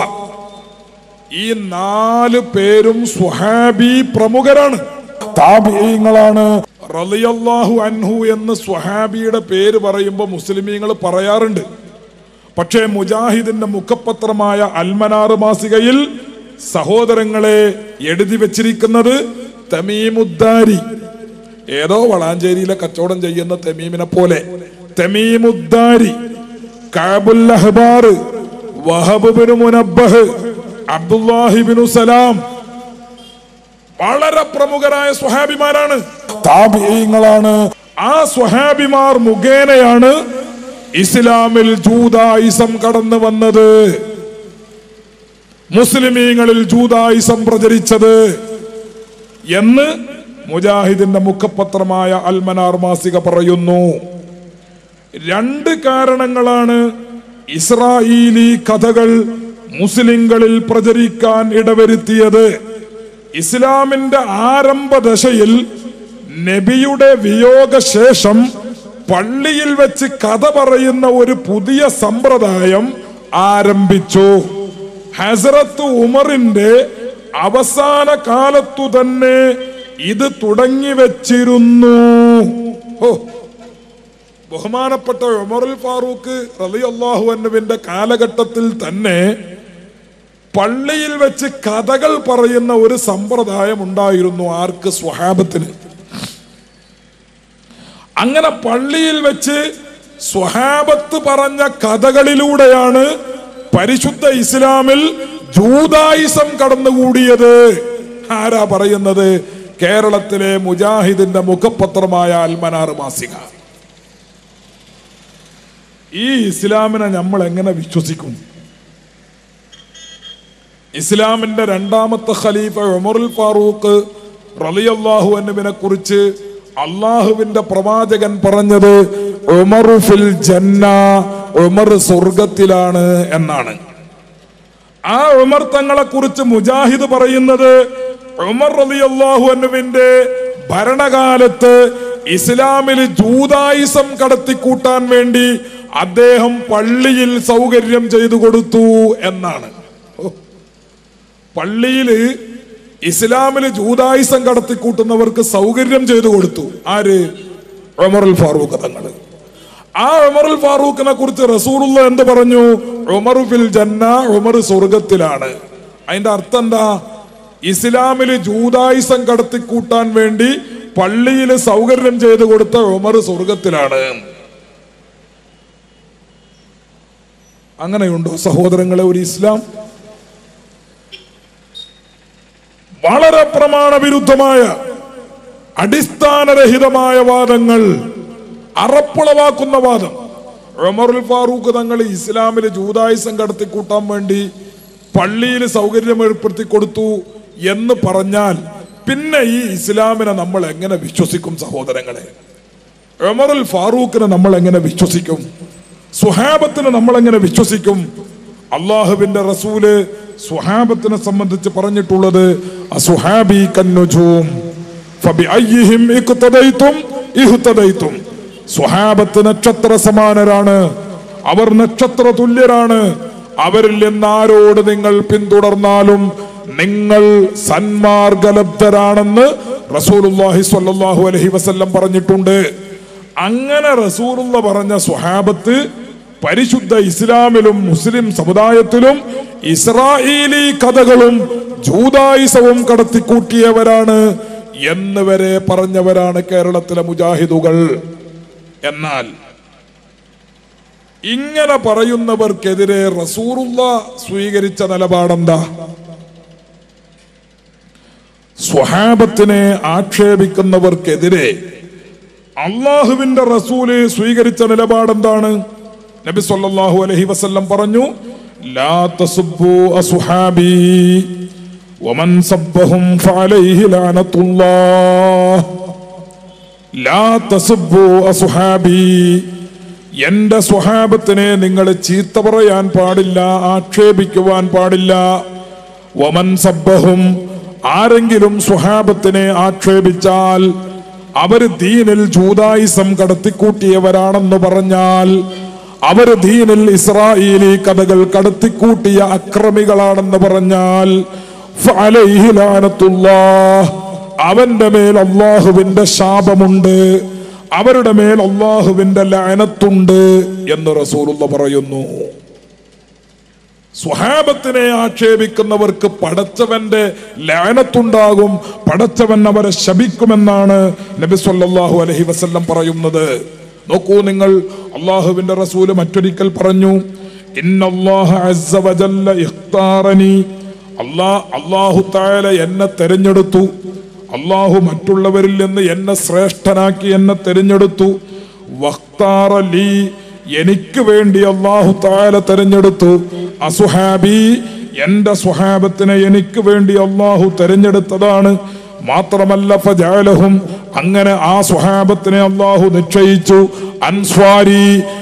ഈ നാല് പേരും സ്വഹാബി പ്രമുഖരാണ് താബീങ്ങളാണ് റളിയല്ലാഹു അൻഹു എന്ന് സ്വഹാബിയുടെ പേര് പറയുമ്പോൾ മുസ്ലിമീങ്ങൾ പറയാറുണ്ട് പക്ഷേ മുജാഹിദിന്റെ മുഖപത്രമായ അൽമനാർ മാസികയിൽ സഹോദരങ്ങളെ എഴുതി വെച്ചിരിക്കുന്നത് തമീമുദ്ദാരി ഏതോ വളാഞ്ചേരിയിലെ കച്ചവടം ചെയ്യുന്ന തമീമിനെ പോലെ തമീമുദ്ദാരി കാബുൽ അഹ്ബാർ വഹബ് ബിനു മുനബ്ബഹ് അബ്ദുല്ലാഹിബിനു സലാം വളരെ പ്രമുഖരായ സ്വഹാബിമാരാണ് താബിയങ്ങളാണ് ആ സ്വഹാബിമാർ മുഖേനയാണ് ഇസ്ലാമിൽ ജൂതായിസം കടന്നു വന്നത് മുസ്ലിമീങ്ങളിൽ ജൂതായിസം പ്രചരിച്ചത് എന്ന് മുജാഹിദിന്റെ മുഖപത്രമായ അൽമനാർ മാസിക പറയുന്നു രണ്ട് കാരണങ്ങളാണ് ഇസ്രായേലി കഥകൾ മുസ്ലിങ്ങളിൽ പ്രചരിക്കാൻ ഇടവരുത്തിയത് ഇസ്ലാമിന്റെ ആരംഭ ദശയിൽ നബിയുടെ വിയോഗശേഷം പള്ളിയിൽ വെച്ച് കഥ പറയുന്ന ഒരു പുതിയ സമ്പ്രദായം ആരംഭിച്ചു ഹസരത്ത് ഉമറിന്റെ അവസാന കാലത്തു തന്നെ ഇത് തുടങ്ങി വെച്ചിരുന്നു ഓ ബഹുമാനപ്പെട്ട ഉമറുൽ ഫാറൂഖ് റളിയല്ലാഹു അൻഹുവിന്റെ കാലഘട്ടത്തിൽ തന്നെ പള്ളിയിൽ വെച്ച് കഥകൾ പറയുന്ന ഒരു സമ്പ്രദായം ഉണ്ടായിരുന്നു ആർക്ക് സ്വഹാബത്തിന് അങ്ങനെ പള്ളിയിൽ വെച്ച് സ്വഹാബത്ത് പറഞ്ഞ കഥകളിലൂടെയാണ് പരിശുദ്ധ ഇസ്ലാമിൽ ജൂതായിസം കടന്നുകൂടിയത് ആരാ പറയുന്നത് കേരളത്തിലെ മുജാഹിദിന്റെ മുഖപത്രമായ അൽമനാർ മാസിക ഈ ഇസ്ലാമിനെ നമ്മൾ എങ്ങനെ വിശ്വസിക്കും ഇസ്ലാമിന്റെ രണ്ടാമത്തെ ഖലീഫ ഉമറുൽ ഫാറൂഖ് റളിയല്ലാഹു അൻഹുവിനെ കുറിച്ച് അള്ളാഹുവിന്റെ പ്രവാചകൻ പറഞ്ഞത് ഉമറു ഫിൽ ജന്ന ഉമർ സ്വർഗത്തിലാണ് എന്നാണ് ആ ഉമർ തങ്ങളെ കുറിച്ച് മുജാഹിദ് പറയുന്നത് ഉമർ റളിയല്ലാഹു അൻഹുവിന്റെ ഭരണകാലത്ത് ഇസ്ലാമിൽ ജൂതായിസം കടത്തിക്കൂട്ടാൻ വേണ്ടി അദ്ദേഹം പള്ളിയിൽ സൗകര്യം ചെയ്തു കൊടുത്തു എന്നാണ് ഓ. പള്ളിയില് ഇസ്ലാമില് ജൂതായുസം കടത്തിക്കൂട്ടുന്നവർക്ക് സൗകര്യം ചെയ്തു കൊടുത്തു ആര് ഉമറുൽ ഫാറൂഖ് തങ്ങള് ആ ഉമറുൽ ഫാറൂഖിനെ കുറിച്ച് റസൂലുള്ള എന്ത് പറഞ്ഞു ഉമറു ഫിൽ ജന്ന ഉമർ സ്വർഗത്തിലാണ് അതിന്റെ അർത്ഥം എന്താ ഇസ്ലാമില് ജൂതായുസം കടത്തിക്കൂട്ടാൻ വേണ്ടി പള്ളിയിൽ സൗകര്യം ചെയ്തു കൊടുത്ത ഉമർ സ്വർഗത്തിലാണ് അങ്ങനെയുണ്ടോ സഹോദരങ്ങളെ ഒരു ഇസ്ലാം വളരെ പ്രമാണവിരുദ്ധമായ അടിസ്ഥാനരഹിതമായ വാദങ്ങൾ അറപ്പുളവാക്കുന്ന വാദം ഉമറുൽ ഫാറൂഖ് തങ്ങൾ ഇസ്ലാമിൽ ജൂതായുസം കടത്തിക്കൂട്ടാൻ വേണ്ടി പള്ളിയിൽ സൗകര്യം ഏർപ്പെടുത്തി കൊടുത്തു എന്ന് പറഞ്ഞാൽ പിന്നെ ഈ ഇസ്ലാമിനെ നമ്മൾ എങ്ങനെ വിശ്വസിക്കും സഹോദരങ്ങളെ ഉമറുൽ ഫാറൂഖിനെ നമ്മൾ എങ്ങനെ വിശ്വസിക്കും സുഹാബത്തിനെ നമ്മൾ എങ്ങനെ വിശ്വസിക്കും അള്ളാഹുവിന്റെ റസൂല് സുഹാബത്തിനെ സംബന്ധിച്ച് പറഞ്ഞിട്ടുള്ളത് അസുഹാബി കന്നുജൂം ഫബിഅയ്യിഹിം ഇഖ്തദൈതും ഇഹ്തദൈതും സുഹാബത്ത് നക്ഷത്ര സമാനരാണ് അവർ നക്ഷത്ര തുല്യരാണ് അവരിൽ നിന്ന് ആരോട് നിങ്ങൾ പിന്തുടർന്നാലും നിങ്ങൾ സന്മാർഗലബ്ധരാണെന്ന് റസൂലുള്ളാഹി സ്വല്ലല്ലാഹു അലൈഹി വസല്ലം പറഞ്ഞിട്ടുണ്ട് അങ്ങനെ റസൂലുള്ള പറഞ്ഞ സ്വഹാബത്ത് പരിശുദ്ധ ഇസ്ലാമിലും മുസ്ലിം സമുദായത്തിലും ഇസ്രായേലി കഥകളും ജൂതായുസവും കടത്തിക്കൂട്ടിയവരാണ് എന്ന് വരെ പറഞ്ഞവരാണ് കേരളത്തിലെ മുജാഹിദുകൾ എന്നാൽ ഇങ്ങനെ പറയുന്നവർക്കെതിരെ റസൂറുള്ള സ്വീകരിച്ച നിലപാടെന്താ സ്വഹാബത്തിനെ ആക്ഷേപിക്കുന്നവർക്കെതിരെ അള്ളാഹുവിന്റെ റസൂല് സ്വീകരിച്ച നിലപാടെന്താണ് നബി സല്ലല്ലാഹു അലൈഹി വസല്ലം പറഞ്ഞു ലാ തസുബ്ബു അസുഹാബി വമൻ സബ്ബഹും ഫഅലൈഹി ലാനത്തുല്ലാഹ് ലാ തസുബ്ബു അസുഹാബി എന്റെ സ്വഹാബത്തിനെ നിങ്ങൾ ചീത്ത പറയാൻ പാടില്ല ആക്ഷേപിക്കുവാൻ പാടില്ല വമൻ സബ്ബഹും ആരെങ്കിലും സ്വഹാബത്തിനെ ആക്ഷേപിച്ചാൽ അവര് ദീനിൽ ജൂതായിസം കടത്തിക്കൂട്ടിയവരാണെന്ന് പറഞ്ഞാൽ അവര് ദീനിൽ ഇസ്രായേലി കഥകൾ കടത്തിക്കൂട്ടിയ അക്രമികളാണെന്ന് പറഞ്ഞാൽ ഫഅലൈഹി ലാനത്തുല്ലാഹ്. അവന്റെ മേൽ അള്ളാഹുവിന്റെ ശാപമുണ്ട് അവരുടെ മേൽ അള്ളാഹുവിന്റെ ലാനത്തുണ്ട് എന്ന് റസൂലുള്ള പറയുന്നു സ്വഹാബത്തിനെ ആക്ഷേപിക്കുന്നവർക്ക് പടച്ചവന്റെ ലാനത്തുണ്ടാകും പടച്ചവൻ അവരെ ശപിക്കുമെന്നാണ് നബി സല്ലല്ലാഹു അലൈഹി വസല്ലം പറയുന്നത് നോക്കൂ നിങ്ങൾ അള്ളാഹുവിന്റെ റസൂല് മറ്റൊരിക്കൽ പറഞ്ഞു ഇന്നല്ലാഹ അസ്സ വജല്ല ഇഖ്താറനി അല്ലാ അല്ലാഹു തആല എന്നെ തെരഞ്ഞെടുത്തു അള്ളാഹു മറ്റുള്ളവരിൽ നിന്ന് എന്നെ ശ്രേഷ്ഠനാക്കി എന്നെ തെരഞ്ഞെടുത്തു വഖ്താറ ലീ എനിക്ക് വേണ്ടി അള്ളാഹു താല തെരഞ്ഞെടുത്തു അസുഹാബി എന്റെ സുഹാബത്തിനെ എനിക്ക് വേണ്ടി അള്ളാഹു തെരഞ്ഞെടുത്തതാണ് മാത്രമല്ല ഫജാലഹും അങ്ങനെ ആ സുഹാബത്തിനെ അള്ളാഹു നിശ്ചയിച്ചു അൻസ്വാരി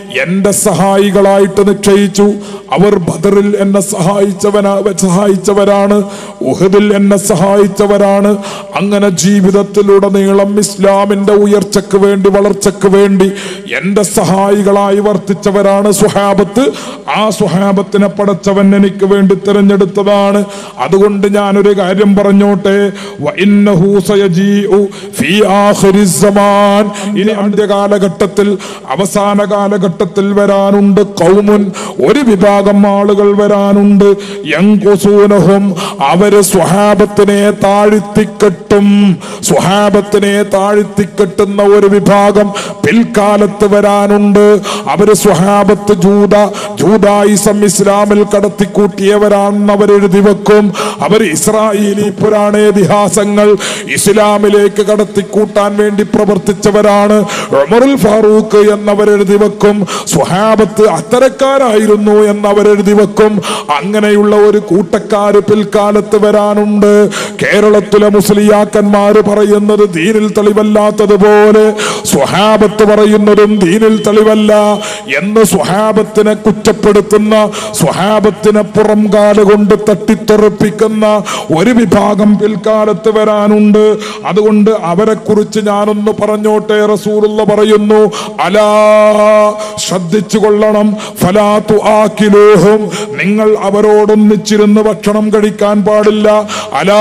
എന്റെ സഹായികളായിട്ട് നിശ്ചയിച്ചു അവർ ബദറിൽ എന്നെ സഹായിച്ചവനാ സഹായിച്ചവരാണ് ഉഹദിൽ എന്നെ സഹായിച്ചവരാണ് അങ്ങനെ ജീവിതത്തിലുടനീളം ഇസ്ലാമിന്റെ ഉയർച്ചക്ക് വേണ്ടി വളർച്ചക്ക് വേണ്ടി എന്റെ സഹായികളായി വർത്തിച്ചവരാണ് സുഹാബത്ത് ആ സുഹാബത്തിനെ പടച്ചവൻ എനിക്ക് വേണ്ടി തിരഞ്ഞെടുത്തതാണ് അതുകൊണ്ട് ഞാനൊരു കാര്യം പറഞ്ഞോട്ടെ വഇന്നഹു സയജീഉ ഫീ ആഖിരി സമാൻ ഇനി അന്ത്യകാലഘട്ടത്തിൽ അവസാന കാലഘട്ടത്തിൽ വരാനുണ്ട് കൗമുൻ ഒരു വിഭാഗം ആളുകൾ വരാനുണ്ട് യങ്കുസൂനഹും അവര് സ്വഹാബത്തിനെ താഴ്ത്തിക്കെട്ടും സ്വഹാബത്തിനെ താഴ്ത്തിക്കെട്ടുന്ന ഒരു വിഭാഗം പിൽക്കാലത്ത് വരാനുണ്ട് അവര് സ്വഹാബത്ത് ജൂത ജൂതായിസം ഇസ്ലാമിൽ കടത്തിക്കൂട്ടിയവരാണെന്ന് അവരെഴുതി വെക്കും അവർ ഇസ്രായേലി പുരാണേതിഹാസങ്ങൾ ഇസ്ലാമിലേക്ക് കടത്തിക്കൂട്ടാൻ വേണ്ടി പ്രവർത്തിച്ചവരാണ് ഉമറുൽ ഫാറൂഖ് എന്നവരെഴുതി വെക്കും സ്വഹാബത്ത് അത്തരക്കാരായിരുന്നു എന്നവരെഴുതി വെക്കും അങ്ങനെയുള്ള ഒരു കൂട്ടക്കാര് പിൽക്കാലത്ത് വരാനുണ്ട് കേരളത്തിലെ മുസ്ലിയാക്കന്മാര് പറയുന്നത് ദീനിൽ തെളിവല്ലാത്തതുപോലെ സ്വഹാബത്ത് പറയുന്നതും ദീനിൽ തെളിവല്ല എന്ന് സ്വഹാബത്തിനെ കുറ്റപ്പെടുത്തുന്ന സ്വഹാബത്തിനെ പുറം കാലുകൊണ്ട് തട്ടിത്തെറിപ്പിക്കുന്ന ഒരു വിഭാഗം പിൽക്കാലത്ത് വരാനുണ്ട് അതുകൊണ്ട് അവരെ കുറിച്ച് ഞാനൊന്ന് പറഞ്ഞോട്ടെ റസൂലുള്ള പറയുന്നു അലാ ശ്രദ്ധിച്ചു കൊള്ളണം ഫലാത്തു ആക്കിലൂഹും നിങ്ങൾ അവരോടൊന്നിച്ചിരുന്ന് ഭക്ഷണം കഴിക്കാൻ പാടില്ല അലാ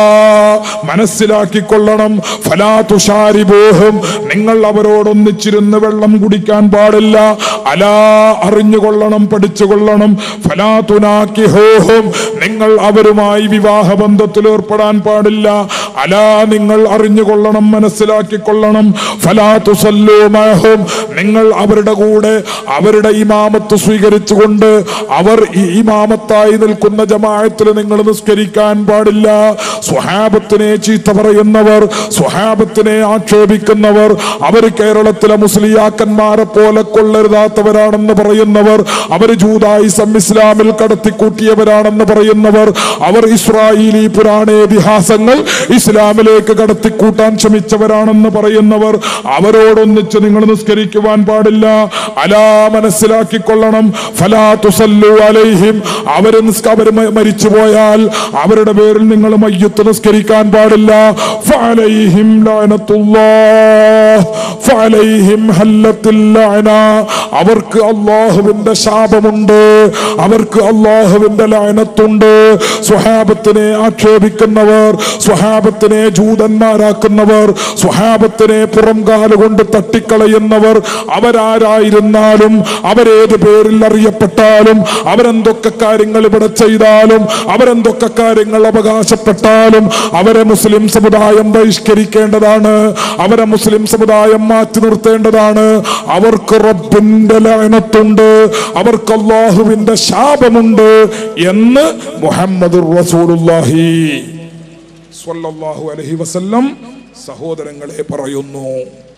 മനസ്സിലാക്കിക്കൊള്ളണം ഫലാത്തു ഷാരിബൂഹും നിങ്ങൾ അവരോടൊന്നിച്ചിരുന്ന് വെള്ളം കുടിക്കാൻ പാടില്ല അലാ അറിഞ്ഞുകൊള്ളണം പഠിച്ചുകൊള്ളണം ഫലാത്തുനാക്കിഹോഹും നിങ്ങൾ അവരുമായി വിവാഹ ബന്ധത്തിൽ ഏർപ്പെടാൻ പാടില്ല അലാ നിങ്ങൾ അറിഞ്ഞുകൊള്ളണം മനസ്സിലാക്കിക്കൊള്ളണം ഫലാത്തുസല്ലൂമഹും നിങ്ങൾ അവരുടെ കൂടെ അവരുടെ ഇമാമത്ത് സ്വീകരിച്ചുകൊണ്ട് അവർ ഈ ഇമാമത്തായി നിൽക്കുന്ന ജമാഅത്തിൽ നിങ്ങൾ നിസ്കരിക്കാൻ പാടില്ല സ്വഹാബത്തിനെ ചീത്ത പറയുന്നവർ സ്വഹാബത്തിനെ ആക്ഷേപിക്കുന്നവർ അവർ കേരളത്തിലെ മുസ്ലിയാക്കന്മാരെ പോലെ കൊള്ളരുതാത്തവരാണെന്ന് പറയുന്നവർ അവർ ജൂതായിസം ഇസ്ലാമിൽ കടത്തിക്കൂട്ടിയവരാണെന്ന് പറയുന്നവർ അവർ ഇസ്രായേലി പുരാണേതിഹാസങ്ങൾ ഇസ്ലാമിലേക്ക് കടത്തിക്കൂട്ടാൻ ശ്രമിച്ചവരാണെന്ന് പറയുന്നവർ അവരോടൊന്നിച്ച് നിങ്ങൾ നിസ്കരിക്കുവാൻ പാടില്ല അലാ മനസ്സിലാക്കിക്കൊള്ളണം ഫലാ തുസല്ലു അലൈഹിം അവര് നിസ്ക- അവര് മ- മരിച്ചു പോയാൽ അവരുടെ പേരിൽ നിങ്ങൾ മയ്യത്ത് നിസ്കരിക്കാൻ പാടില്ല ഫഅലൈഹിം ലഅനത്തുല്ലാഹ് ഫഅലൈഹിം ഹല്ലത്തുൽ ലഅന അവർക്ക് അള്ളാഹുവിന്റെ ശാപമുണ്ട് അവർക്ക് അള്ളാഹുവിന്റെ ലഅനത്തുണ്ട് സ്വഹാബത്തിനെ ആക്ഷേപിക്കുന്നവർ സ്വഹാബത്തിനെ ജൂതന്മാരാക്കുന്നവർ സ്വഹാബത്തിനെ പുറം കാലുകൊണ്ട് തട്ടിക്കളയുന്നവർ അവരാരായിരുന്നാലും അവരേത് പേരിൽ അറിയപ്പെട്ടാലും അവരെന്തൊക്കെ കാര്യങ്ങൾ ഇവിടെ ചെയ്താലും അവരെന്തൊക്കെ കാര്യങ്ങൾ അവകാശപ്പെട്ടാലും അവരെ മുസ്ലിം സമുദായം ബഹിഷ്കരിക്കേണ്ടതാണ് അവരെ മുസ്ലിം സമുദായം മാറ്റി നിർത്തേണ്ടതാണ് അവർക്ക് റബ്ബിന്റെ ലയനത്തുണ്ട് അവർക്ക് അള്ളാഹുവിന്റെ ശാപമുണ്ട് എന്ന് മുഹമ്മദ് റസൂലുള്ളാഹി സ്വല്ലല്ലാഹു അലൈഹി വസല്ലം സഹോദരങ്ങളെ പറയുന്നു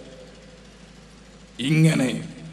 ഇങ്ങനെ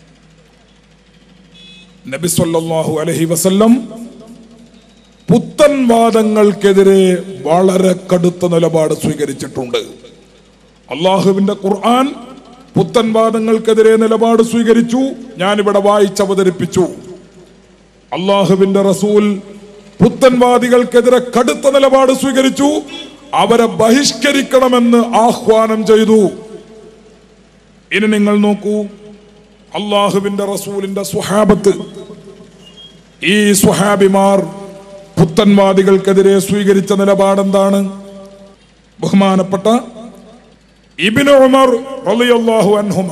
നബി സല്ലല്ലാഹു അലൈഹി വസല്ലം പുത്തൻ വാദങ്ങൾക്കെതിരെ വളരെ കടുത്ത നിലപാട് സ്വീകരിച്ചിട്ടുണ്ട് അള്ളാഹുവിന്റെ ഖുർആൻ പുത്തൻ വാദങ്ങൾക്കെതിരെ നിലപാട് സ്വീകരിച്ചു ഞാനിവിടെ വായിച്ചവതരിപ്പിച്ചു അള്ളാഹുവിന്റെ റസൂൽ പുത്തൻവാദികൾക്കെതിരെ കടുത്ത നിലപാട് സ്വീകരിച്ചു അവരെ ബഹിഷ്കരിക്കണമെന്ന് ആഹ്വാനം ചെയ്തു ഇനി നിങ്ങൾ നോക്കൂ അള്ളാഹുവിന്റെ റസൂലിന്റെ സ്വഹാബത്ത് ഈ സ്വഹാബിമാർ പുത്തൻവാദികൾക്കെതിരെ സ്വീകരിച്ച നിലപാടെന്താണ് ബഹുമാനപ്പെട്ട ഇബിന് ഉമർ റളിയല്ലാഹു അൻഹുമ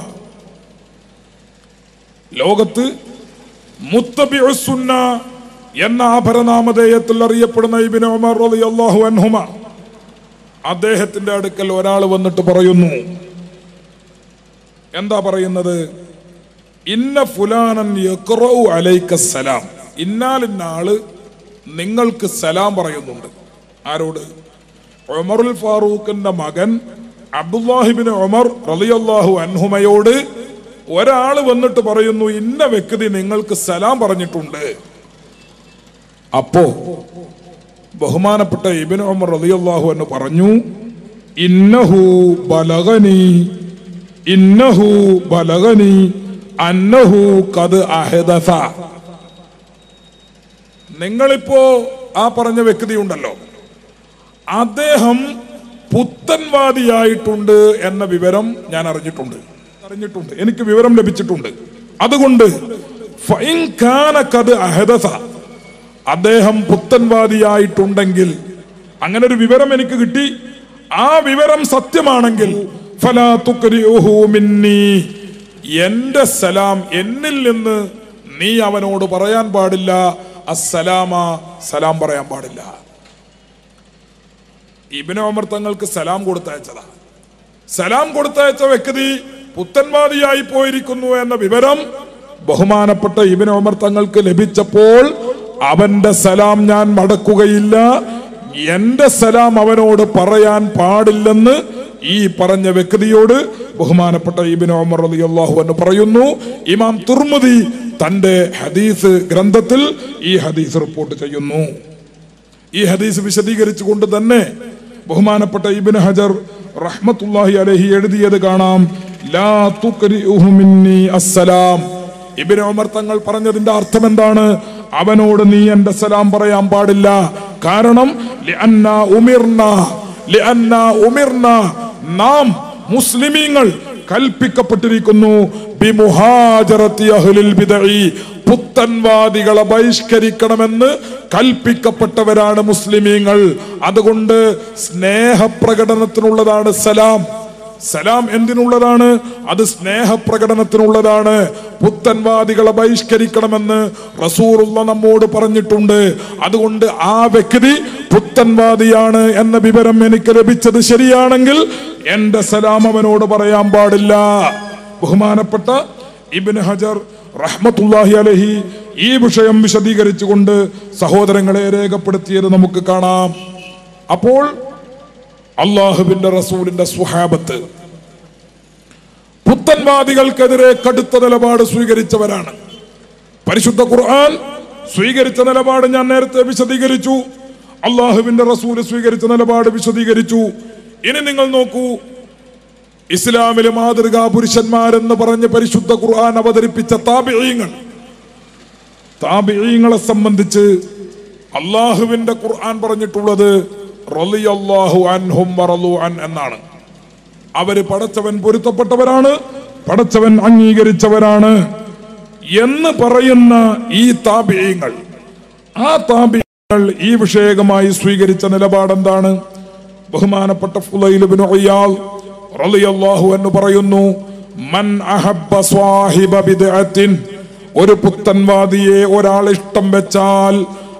ലോകത്ത് മുത്തബിഉ സുന്ന എന്ന അപരനാമധേയത്തിൽ അറിയപ്പെടുന്ന ഇബിന് ഉമർ റളിയല്ലാഹു അൻഹുമ അദ്ദേഹത്തിന്റെ അടുക്കൽ ഒരാൾ വന്നിട്ട് പറയുന്നു എന്താ പറയുന്നത് ഇന്ന ഫുലാനൻ യഖ്റഉ അലൈക സലാം ഇന്നാലിന്ന ആള് നിങ്ങൾക്ക് സലാം പറയുന്നുണ്ട് ആരോട് ഉമറുൽ ഫാറൂഖിന്റെ മകൻ അബ്ദുല്ലാഹിബിൻ ഉമർ റളിയല്ലാഹു അൻഹുമയോട് ഒരാൾ വന്നിട്ട് പറയുന്നു ഇന്ന വ്യക്തി നിങ്ങൾക്ക് സലാം പറഞ്ഞിട്ടുണ്ട് അപ്പോ ബഹുമാനപ്പെട്ട ഇബിൻ ഉമർ റളിയല്ലാഹു എന്ന് പറഞ്ഞു ഇന്നഹു ബലഗനി ഇന്നഹു ബലഗനി അന്നഹു കത് അഹദസ നിങ്ങളിപ്പോ ആ പറഞ്ഞ വ്യക്തി ഉണ്ടല്ലോ അദ്ദേഹം പുത്തൻവാദിയായിട്ടുണ്ട് എന്ന വിവരം ഞാൻ അറിഞ്ഞിട്ടുണ്ട് അറിഞ്ഞിട്ടുണ്ട് എനിക്ക് വിവരം ലഭിച്ചിട്ടുണ്ട് അതുകൊണ്ട് ഫൈൻ കാന കത് അഹദസ അദ്ദേഹം പുത്തൻവാദിയായിട്ടുണ്ടെങ്കിൽ അങ്ങനെ ഒരു വിവരം എനിക്ക് കിട്ടി ആ വിവരം സത്യമാണെങ്കിൽ ഫലാ തുക്രിഉഹു മിന്നീ എന്റെ സലാം എന്നിൽ നിന്ന് നീ അവനോട് പറയാൻ പാടില്ല അസ്സലാമ സലാം പറയാൻ പാടില്ല ഇബിന് ഒമർ തങ്ങൾക്ക് സലാം കൊടുത്തയച്ചതാ സലാം കൊടുത്തയച്ച വ്യക്തി പുത്തൻവാദിയായി പോയിരിക്കുന്നു എന്ന വിവരം ബഹുമാനപ്പെട്ട ഇബിന് ഒമർ തങ്ങൾക്ക് ലഭിച്ചപ്പോൾ അവന്റെ സലാം ഞാൻ മടക്കുകയില്ല എന്റെ സലാം അവനോട് പറയാൻ പാടില്ലെന്ന് ഈ പറഞ്ഞ വ്യക്തിയോട് ബഹുമാനപ്പെട്ട ഇബിന് ഒമർ റളിയല്ലാഹു എന്ന് പറയുന്നു ഇമാം തുർമുദി തന്റെ ഹദീസ് ഗ്രന്ഥത്തിൽ ഈ ഹദീസ് റിപ്പോർട്ട് ചെയ്യുന്നു ഈ ഹദീസ് വിശദീകരിച്ചുകൊണ്ട് തന്നെ ബഹുമാനപ്പെട്ട ഇബിന് ഹജർ റഹ്മത്തുല്ലാഹി അലഹി എഴുതിയത് കാണാം ലാ തുക്രിഉഹു മിന്നി അസ്സലാം ഇബിന് ഉമർ തങ്ങൾ പറഞ്ഞതിന്റെ അർത്ഥം എന്താണ് അവനോട് നീ എന്റെ സലാം പറയാൻ പാടില്ല കാരണം ലിഅന്ന ഉമിർന ലിഅന്ന ഉമിർന നാം മുസ്ലിമീങ്ങൾ കൽപ്പിക്കപ്പെട്ടിരിക്കുന്നു ബിമുഹാജറത്തി അഹ്ലിൽ ബിദഈ പുത്തൻവാദികളെ ബഹിഷ്കരിക്കണമെന്ന് കൽപ്പിക്കപ്പെട്ടവരാണ് മുസ്ലിമീങ്ങൾ അതുകൊണ്ട് സ്നേഹപ്രകടനത്തിനുള്ളതാണ് സലാം സലാം എന്തിനുള്ളതാണ് അത് സ്നേഹപ്രകടനത്തിനുള്ളതാണ് പുത്തൻവാദികളെ ബഹിഷ്കരിക്കണമെന്ന് റസൂറുള്ള നമ്മോട് പറഞ്ഞിട്ടുണ്ട് അതുകൊണ്ട് ആ വ്യക്തി പുത്തൻവാദിയാണ് എന്ന വിവരം എനിക്ക് ലഭിച്ചത് ശരിയാണെങ്കിൽ എന്റെ സലാം അവനോട് പറയാൻ പാടില്ല ബഹുമാനപ്പെട്ട ഇബിന് ഹജർ റഹ്മത്തുല്ലാഹി അലഹി ഈ വിഷയം വിശദീകരിച്ചുകൊണ്ട് സഹോദരങ്ങളെ രേഖപ്പെടുത്തിയത് നമുക്ക് കാണാം അപ്പോൾ അള്ളാഹുവിന്റെ റസൂലിന്റെ സ്വഹാബത്ത് പുത്തൻവാദികൾക്കെതിരെ കടുത്ത നിലപാട് സ്വീകരിച്ചവരാണ് പരിശുദ്ധ ഖുർആൻ സ്വീകരിച്ച നിലപാട് ഞാൻ നേരത്തെ വിശദീകരിച്ചു അള്ളാഹുവിന്റെ റസൂല് സ്വീകരിച്ച നിലപാട് വിശദീകരിച്ചു ഇനി നിങ്ങൾ നോക്കൂ ഇസ്ലാമിലെ മാതൃകാ പുരുഷന്മാരെന്ന് പറഞ്ഞ് പരിശുദ്ധ ഖുർആൻ അവതരിപ്പിച്ച താപിഴയങ്ങൾ താപിഴയങ്ങളെ സംബന്ധിച്ച് അള്ളാഹുവിന്റെ ഖുർആൻ പറഞ്ഞിട്ടുള്ളത് റളിയല്ലാഹു അൻഹും വറളു അൻ എന്നാണ് അവര് പടച്ചവൻ പൊരുത്തപ്പെട്ടവരാണ് പടച്ചവൻ അംഗീകരിച്ചവരാണ് എന്ന് പറയുന്ന ഈ താപിഴയങ്ങൾ ആ താപിഴയങ്ങൾ ഈ വിഷയകമായി സ്വീകരിച്ച നിലപാടെന്താണ് ബഹുമാനപ്പെട്ട ഫുലൈലുബിന് ഒയ്യാൽ റളിയല്ലാഹു എന്ന് പറയുന്നു മൻ അഹബ്ബ സ്വാഹിബ ബിദ്അത്തിൻ ഒരു പുത്തൻവാദിയെ ഒരാൾ ഇഷ്ടം വെച്ചാൽ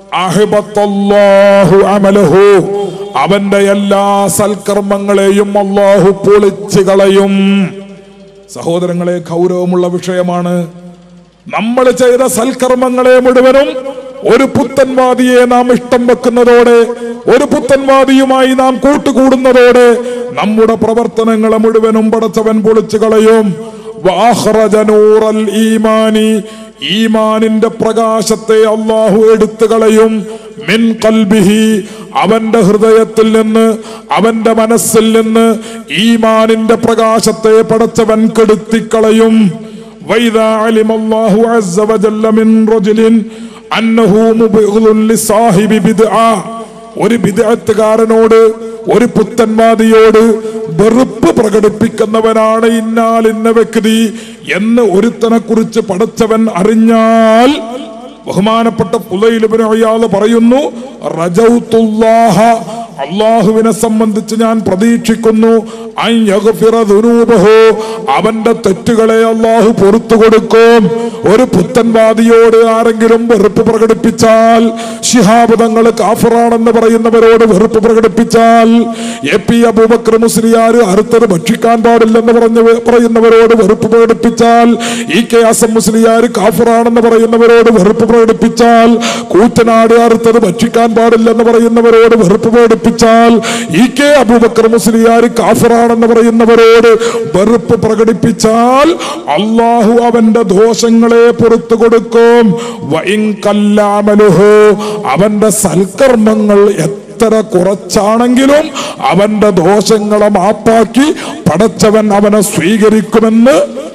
അഹിബത്തല്ലാഹു അമലഹു അവന്റെ എല്ലാ സൽക്കർമ്മങ്ങളെയും അള്ളാഹു പൊളിച്ചു കളയും സഹോദരങ്ങളെ ഗൗരവമുള്ള വിഷയമാണ് നമ്മൾ ചെയ്ത സൽക്കർമ്മങ്ങളെ മുഴുവനും ഒരു പുത്തൻവാദിയെ നാം ഇഷ്ടം വെക്കുന്നതോടെ ഒരു പുത്തൻവാദിയുമായി നാം കൂട്ടുകൂടുന്നതോടെ നമ്മുടെ പ്രവർത്തനങ്ങളെ മുഴുവനും പടച്ചവൻ പൊളിച്ചു കളയും വാഹ്റജ നൂറൽ ഈമാനി ഈമാനിന്റെ പ്രകാശത്തെ അള്ളാഹു എടുത്തു കളയും മിൻ കൽബിഹി അവന്റെ ഹൃദയത്തിൽ നിന്ന് അവന്റെ മനസ്സിൽ നിന്ന് ഈമാനിന്റെ പ്രകാശത്തെ പടച്ചവൻ കെടുത്തിക്കളയും وإذا علم الله عز وجل من رجل أنه مبغض لصاحب بدعة ഒരു ബിദഅത്തുകാരനോട് ഒരു പുത്തൻവാദിയോട് വെറുപ്പ് പ്രകടിപ്പിക്കുന്നവനാണ് ഇന്നാൽ ഇന്ന വ്യക്തി എന്ന് ഒരുത്തനെ കുറിച്ച് പടച്ചവൻ അറിഞ്ഞാൽ ബഹുമാനപ്പെട്ട പുലയിലുബിന് അയാള് പറയുന്നു റജൗത്തുല്ലാഹ അള്ളാഹുവിനെ സംബന്ധിച്ച് ഞാൻ പ്രതീക്ഷിക്കുന്നു അൻ യഗ്ഫിറ ദുനൂബഹു. അവന്റെ തെറ്റുകളെ അള്ളാഹു പൊറത്തു കൊടുക്കും ഒരു പുത്തൻവാദിയോട് ആരെങ്കിലും വെറുപ്പ് പ്രകടിപ്പിച്ചാൽ ശിഹാബ് തങ്ങൾ കാഫറാണെന്ന് പറയുന്നവരോട് വെറുപ്പ് പ്രകടിപ്പിച്ചാൽ എ പി അബൂബക്കർ മുസ്ലിയാർ അറുത്തത് ഭക്ഷിക്കാൻ പാടില്ലെന്ന് പറഞ്ഞ പറയുന്നവരോട് വെറുപ്പ് പ്രകടിപ്പിച്ചാൽ ഇ കെ അസം മുസ്ലിയാർ കാഫറാണെന്ന് പറയുന്നവരോട് വെറുപ്പ് പ്രകടിപ്പിച്ചാൽ കൂറ്റനാട് അറുത്തത് ഭക്ഷിക്കാൻ പാടില്ലെന്ന് പറയുന്നവരോട് വെറുപ്പ് പ്രകടിപ്പിച്ചാൽ ഇ കെ അബൂബക്കർ മുസ്ലിയാർ കാഫറാണെന്ന് പറയുന്നവരോട് വെറുപ്പ് പ്രകടിപ്പിച്ചാൽ അള്ളാഹു അവന്റെ ദോഷങ്ങളെ പുറത്തു കൊടുക്കും വഇൻ കല്ലാമലുഹു അവന്റെ സൽക്കർമ്മങ്ങൾ എത്ര കുറച്ചാണെങ്കിലും അവന്റെ ദോഷങ്ങളെ മാപ്പാക്കി പടച്ചവൻ അവനെ സ്വീകരിക്കുമെന്ന്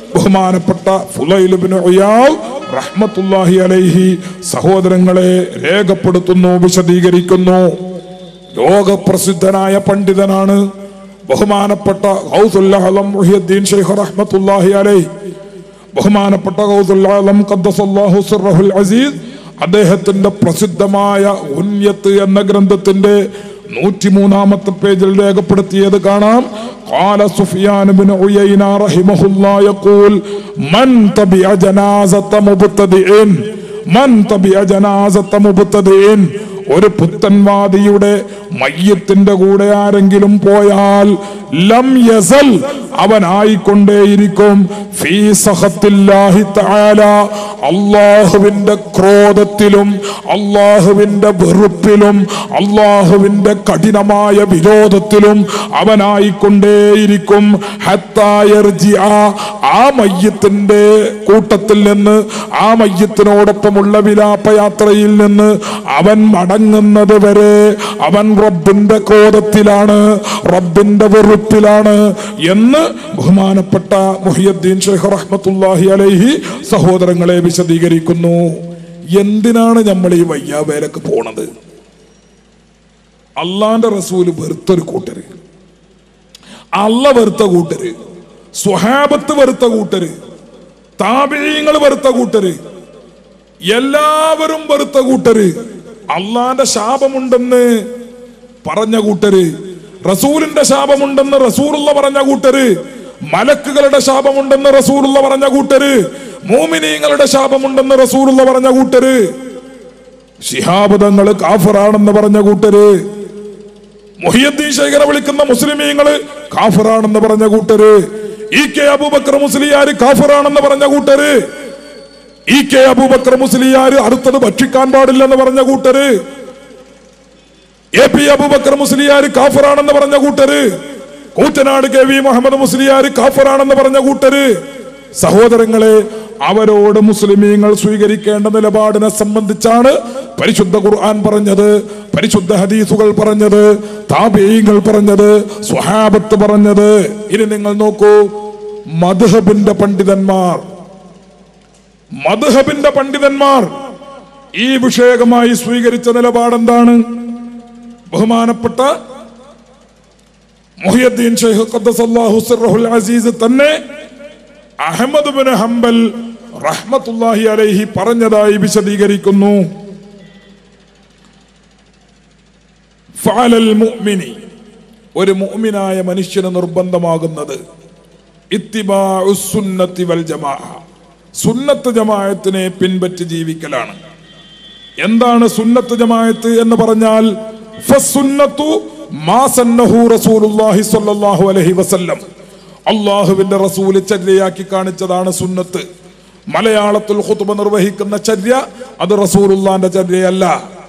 ബഹുമാനപ്പെട്ട ഫുലൈലുബിന് റഹ്മത്തുല്ലാഹി അലൈഹി സഹോദരങ്ങളെ രേഖപ്പെടുത്തുന്നു വിശദീകരിക്കുന്നു ലോകപ്രസിദ്ധനായ പണ്ഡിതനാണ് ബഹുമാനപ്പെട്ട ഗൗസുല്ലാഹലം മുഹിയുദ്ദീൻ ഷെയ്ഖ് റഹ്മത്തുല്ലാഹി അലൈഹി ബഹുമാനപ്പെട്ട ഗൗസുല്ലാഹലം ഖദ്ദസല്ലാഹു സിർറഹുൽ അസീസ് അദ്ദേഹത്തിന്റെ പ്രസിദ്ധമായ ഉന്യത്ത് എന്ന ഗ്രന്ഥത്തിന്റെ നൂറ്റിമൂന്നാമത്തെ പേജിൽ രേഖപ്പെടുത്തിയത് കാണാം قال سفيان بن عيينة رحمه الله يقول من تبع جنازة مبتدئ من تبع جنازة مبتدئ ഒരു പുത്തൻവാദിയുടെ മയ്യത്തിന്റെ കൂടെ ആരെങ്കിലും പോയാൽ ലം യസൽ അവനായിക്കൊണ്ടേയിരിക്കും ഫീ സഹത്തില്ലാഹി തആല അള്ളാഹുവിന്റെ ക്രോധത്തിലും അള്ളാഹുവിന്റെ വെറുപ്പിലും അള്ളാഹുവിന്റെ കഠിനമായ വിരോധത്തിലും അവനായിക്കൊണ്ടേയിരിക്കും ഹത്താ യർജിഅ. ആ മയ്യത്തിന്റെ കൂട്ടത്തിൽ നിന്ന് ആ മയ്യത്തിനോടൊപ്പമുള്ള വിലാപയാത്രയിൽ നിന്ന് അവൻ മടങ്ങുന്നത് വരെ അവൻ റബ്ബിന്റെ ക്രോധത്തിലാണ് റബ്ബിന്റെ വെറുപ്പിലാണ് എന്ന് ബഹുമാനപ്പെട്ട മുഹിയുദ്ദീൻ ഷെയ്ഖ് റഹ്മത്തുല്ലാഹി അലൈഹി സഹോദരങ്ങളെ വിശദീകരിക്കുന്നു എന്തിനാണ് നമ്മൾ ഈ വയ്യാവേലക്ക് പോണത് അള്ളാന്റെ റസൂല് വെറുത്തൊരു കൂട്ടര് അല്ല വെറുത്ത കൂട്ടര് സ്വഹാബത്ത് വെറുത്ത കൂട്ടര് താപീയങ്ങൾ വെറുത്ത കൂട്ടര് എല്ലാവരും വെറുത്ത കൂട്ടര് അള്ളാന്റെ ശാപമുണ്ടെന്ന് പറഞ്ഞ കൂട്ടര് റസൂലിന്റെ ശാപമുണ്ടെന്ന് റസൂലുള്ള പറഞ്ഞ കൂട്ടര് മലക്കുകളുടെ ശാപമുണ്ടെന്ന് റസൂലുള്ള പറഞ്ഞ കൂട്ടര് മോമിനീങ്ങളുടെ ശാപമുണ്ടെന്ന് റസൂലുള്ള പറഞ്ഞ കൂട്ടര് ശിഹാബദങ്ങൾ കാഫറാണെന്ന് പറഞ്ഞ കൂട്ടര് മൊഹിയദ്ദീൻ ശേഖരെ വിളിക്കുന്ന മുസ്ലിമീങ്ങള് കാഫറാണെന്ന് പറഞ്ഞ കൂട്ടര് ഇ കെ അബൂബക്കർ മുസ്ലിയാര് കാഫറാണെന്ന് പറഞ്ഞ കൂട്ടര് ഇ കെ അബൂബക്കർ മുസ്ലിയാര് അടുത്തത് ഭക്ഷിക്കാൻ പാടില്ലെന്ന് പറഞ്ഞ കൂട്ടര് എ പി അബൂബക്കർ മുസ്ലിയാര് കാഫറാണെന്ന് പറഞ്ഞ കൂട്ടര് കൂറ്റനാട് കെ വി മുഹമ്മദ് മുസ്ലിയാര് കാഫറാണെന്ന് പറഞ്ഞ കൂട്ടര് സഹോദരങ്ങളെ അവരോട് മുസ്ലിമീങ്ങൾ സ്വീകരിക്കേണ്ട നിലപാടിനെ സംബന്ധിച്ചാണ് പരിശുദ്ധ ഖുർആൻ പറഞ്ഞത് പരിശുദ്ധ ഹദീസുകൾ പറഞ്ഞത് താബീങ്ങൾ പറഞ്ഞത് സ്വഹാബത്ത് പറഞ്ഞത് ഇനി നിങ്ങൾ നോക്കൂ മധുഹബിന്റെ പണ്ഡിതന്മാർ മധുഹബിന്റെ പണ്ഡിതന്മാർ ഈ വിഷയകമായി സ്വീകരിച്ച നിലപാടെന്താണ് ബഹുമാനപ്പെട്ട മുഹിയുദ്ദീൻ ഷെയ്ഖ് ഖദ്ദസല്ലാഹു സിർറഹുൽ അസീസ് തന്നെ അഹമ്മദ് ബിൻ ഹംബൽ റഹ്മത്തുല്ലാഹി അലൈഹി പറഞ്ഞതായി വിശദീകരിക്കുന്നു ഫഅലൽ മുഅ്മിനി ഒരു മുഅ്മിനായ മനുഷ്യന് നിർബന്ധമാകുന്നത് ഇത്തിബാഉ സുന്നത്തി വൽ ജമാഅ സുന്നത്ത് ജമാഅത്തിനെ പിൻപറ്റി ജീവിക്കലാണ് എന്താണ് സുന്നത്ത് ജമാഅത്ത് എന്ന് പറഞ്ഞാൽ ഫസുന്നത്തു മാ സന്നഹു റസൂലുള്ളാഹി സ്വല്ലല്ലാഹു അലൈഹി വസല്ലം അള്ളാഹുവിന്റെ റസൂല് ചര്യയാക്കി കാണിച്ചതാണ് സുന്നത്ത് മലയാളത്തിൽ ഖുതുബ നിർവഹിക്കുന്ന ചര്യ അത് റസൂലുള്ളാന്റെ ചര്യയല്ല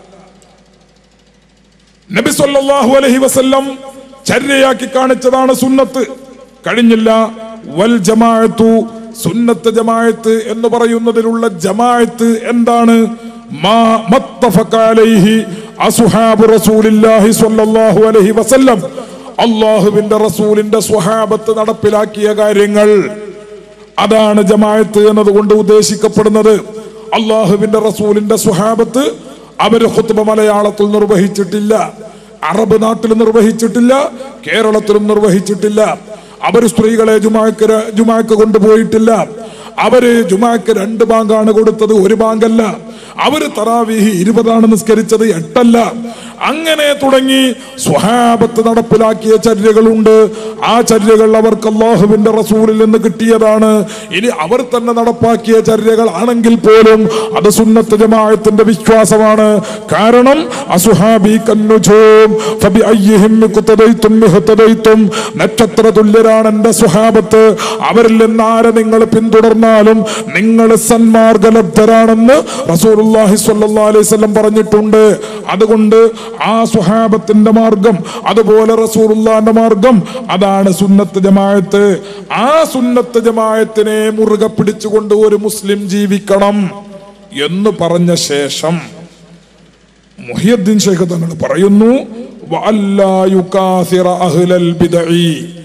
നബി സല്ലല്ലാഹു അലൈഹി വസല്ലം ചര്യയാക്കി കാണിച്ചതാണ് സുന്നത്ത് കഴിഞ്ഞില്ല വൽ ജമാഅത്തു സുന്നത്ത് ജമാഅത്ത് എന്ന് പറയുന്നതിലുള്ള ജമാഅത്ത് എന്താണ് മാ മത്തഫഖ അലൈഹി അസ്ഹാബു റസൂലില്ലാഹി സ്വല്ലല്ലാഹു അലൈഹി വസല്ലം അള്ളാഹുവിന്റെ റസൂലിന്റെ സ്വഹാബത്ത് നടപ്പിലാക്കിയ കാര്യങ്ങൾ അതാണ് ജമാഅത്ത് എന്നതുകൊണ്ട് ഉദ്ദേശിക്കപ്പെടുന്നത് അള്ളാഹുവിന്റെ റസൂലിന്റെ സ്വഹാബത്ത് അവര് ഖുത്ബ മലയാളത്തിൽ നിർവഹിച്ചിട്ടില്ല അറബ് നാട്ടിൽ നിർവഹിച്ചിട്ടില്ല കേരളത്തിലും നിർവഹിച്ചിട്ടില്ല അവര് സ്ത്രീകളെ ജുമാക്ക് ര- ജുമാക്ക് കൊണ്ടുപോയിട്ടില്ല അവര് ജുമാക്ക് രണ്ട് ബാങ്കാണ് കൊടുത്തത് ഒരു ബാങ്കല്ല അവര് തറാവീഹി ഇരുപതാണ് നിസ്കരിച്ചത് എട്ടല്ല അങ്ങനെ തുടങ്ങി സ്വഹാബത്ത് നടപ്പിലാക്കിയ ചര്യകളുണ്ട് ആ ചര്യകൾ അവർക്ക് അള്ളാഹുവിന്റെ റസൂലിൽ നിന്ന് കിട്ടിയതാണ് ഇനി അവർ തന്നെ നടപ്പാക്കിയ ചര്യകൾ ആണെങ്കിൽ പോലും അത് സുന്നത്ത് ജമാഅത്തിന്റെ വിശ്വാസമാണ് കാരണം അസുഹാബി കന്നുജൂം ഫബി അയ്യിഹിം ഇഖ്തദൈതും ഇഹ്തദൈതും നക്ഷത്ര തുല്യരാണ് എന്റെ സുഹാബത്ത് അവരിൽ നിന്ന് ആരെ നിങ്ങൾ പിന്തുടർന്നാലും നിങ്ങൾ സന്മാർഗലബ്ധരാണെന്ന് റസൂലുള്ളാഹി സ്വല്ലല്ലാഹു അലൈഹി വസല്ലം പറഞ്ഞിട്ടുണ്ട് അതുകൊണ്ട് ആ സുഹാബത്തിന്റെ മാർഗം അതുപോലെ റസൂലുള്ളാന്റെ മാർഗം അതാണ് സുന്നത്ത് ജമാഅത്ത് ആ സുന്നത്ത് ജമാഅത്തിനെ മുറുകെ പിടിച്ചുകൊണ്ട് ഒരു മുസ്ലിം ജീവിക്കണം എന്ന് പറഞ്ഞ ശേഷം മുഹിയുദ്ദീൻ ശേഖ് തങ്ങൾ പറയുന്നു വഅല്ലാ യുകാസിറ അഹ്ലൽ ബിദ്ഈ.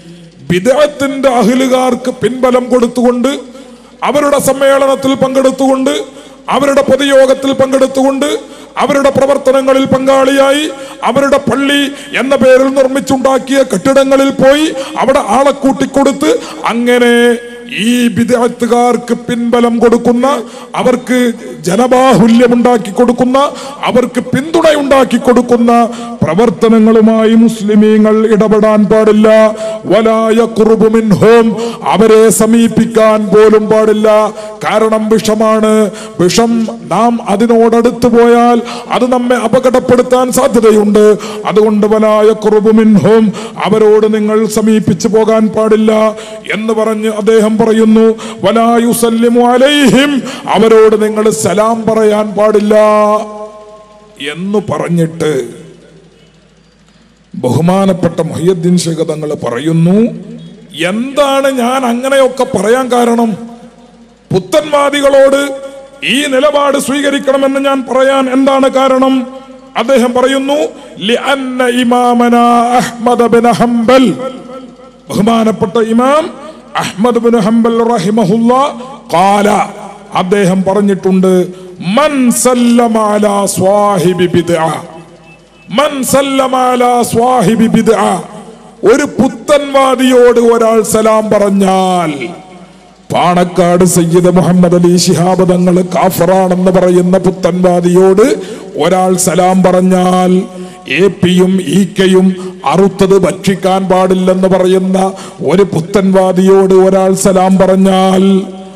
വിദേഹത്തിന്റെ അഹിലുകാർക്ക് പിൻബലം കൊടുത്തുകൊണ്ട് അവരുടെ സമ്മേളനത്തിൽ പങ്കെടുത്തുകൊണ്ട് അവരുടെ പൊതുയോഗത്തിൽ പങ്കെടുത്തുകൊണ്ട് അവരുടെ പ്രവർത്തനങ്ങളിൽ പങ്കാളിയായി അവരുടെ പള്ളി എന്ന പേരിൽ നിർമ്മിച്ചുണ്ടാക്കിയ കെട്ടിടങ്ങളിൽ പോയി അവിടെ ആളെ കൂട്ടിക്കൊടുത്ത് അങ്ങനെ ഈ വിദഗ്ധക്കാർക്ക് പിൻബലം കൊടുക്കുന്ന അവർക്ക് ജനബാഹുല്യമുണ്ടാക്കി കൊടുക്കുന്ന അവർക്ക് പിന്തുണയുണ്ടാക്കി കൊടുക്കുന്ന പ്രവർത്തനങ്ങളുമായി മുസ്ലിമീങ്ങൾ ഇടപെടാൻ പാടില്ല വലായ കുറുബുമിൻഹോം അവരെ സമീപിക്കാൻ പോലും പാടില്ല കാരണം വിഷമാണ് വിഷം നാം അതിനോടടുത്ത് പോയാൽ അത് നമ്മെ അപകടപ്പെടുത്താൻ സാധ്യതയുണ്ട് അതുകൊണ്ട് വലായ കുറുബുമിൻഹോം അവരോട് നിങ്ങൾ സമീപിച്ചു പോകാൻ പാടില്ല എന്ന് പറഞ്ഞ് അദ്ദേഹം പറയുന്നു വലായുസല്ലിമു അലൈഹിം അവരോട് നിങ്ങൾ സലാം പറയാൻ പാടില്ല എന്ന് പറഞ്ഞിട്ട് ബഹുമാനപ്പെട്ട മൊഹിയദ്ദീൻ ശേഖ തങ്ങൾ പറയുന്നു എന്താണ് ഞാൻ അങ്ങനെയൊക്കെ പറയാൻ കാരണം പുത്തൻവാദികളോട് ഈ നിലപാട് സ്വീകരിക്കണമെന്ന് ഞാൻ പറയാൻ എന്താണ് കാരണം അദ്ദേഹം പറയുന്നു "ലിഅന്ന ഇമാമന അഹ്മദ് ബിൻ ഹംബൽ ബഹുമാനപ്പെട്ട ഇമാം അഹ്മദ് ബിൻ ഹംബൽ റഹിമഹുല്ല ഖാല അദ്ദേഹം പറഞ്ഞിട്ടുണ്ട് മൻ സല്ലമ അലാ സ്വാഹിബി ബിദ്അ മൻ സല്ലമ അലാ സ്വാഹിബി ബിദ്അ ഒരു പുത്തൻവാദിയോട് ഒരാൾ സലാം പറഞ്ഞാൽ പാണക്കാട് സയ്യിദ് മുഹമ്മദ് അലി ശിഹാബ് തങ്ങൾ കാഫറാണെന്ന് പറയുന്ന പുത്തൻവാദിയോട് ഒരാൾ സലാം പറഞ്ഞാൽ എ പിയും ഇ കെയും അറുത്തത് ഭക്ഷിക്കാൻ പാടില്ലെന്ന് പറയുന്ന ഒരു പുത്തൻവാദിയോട് ഒരാൾ സലാം പറഞ്ഞാൽ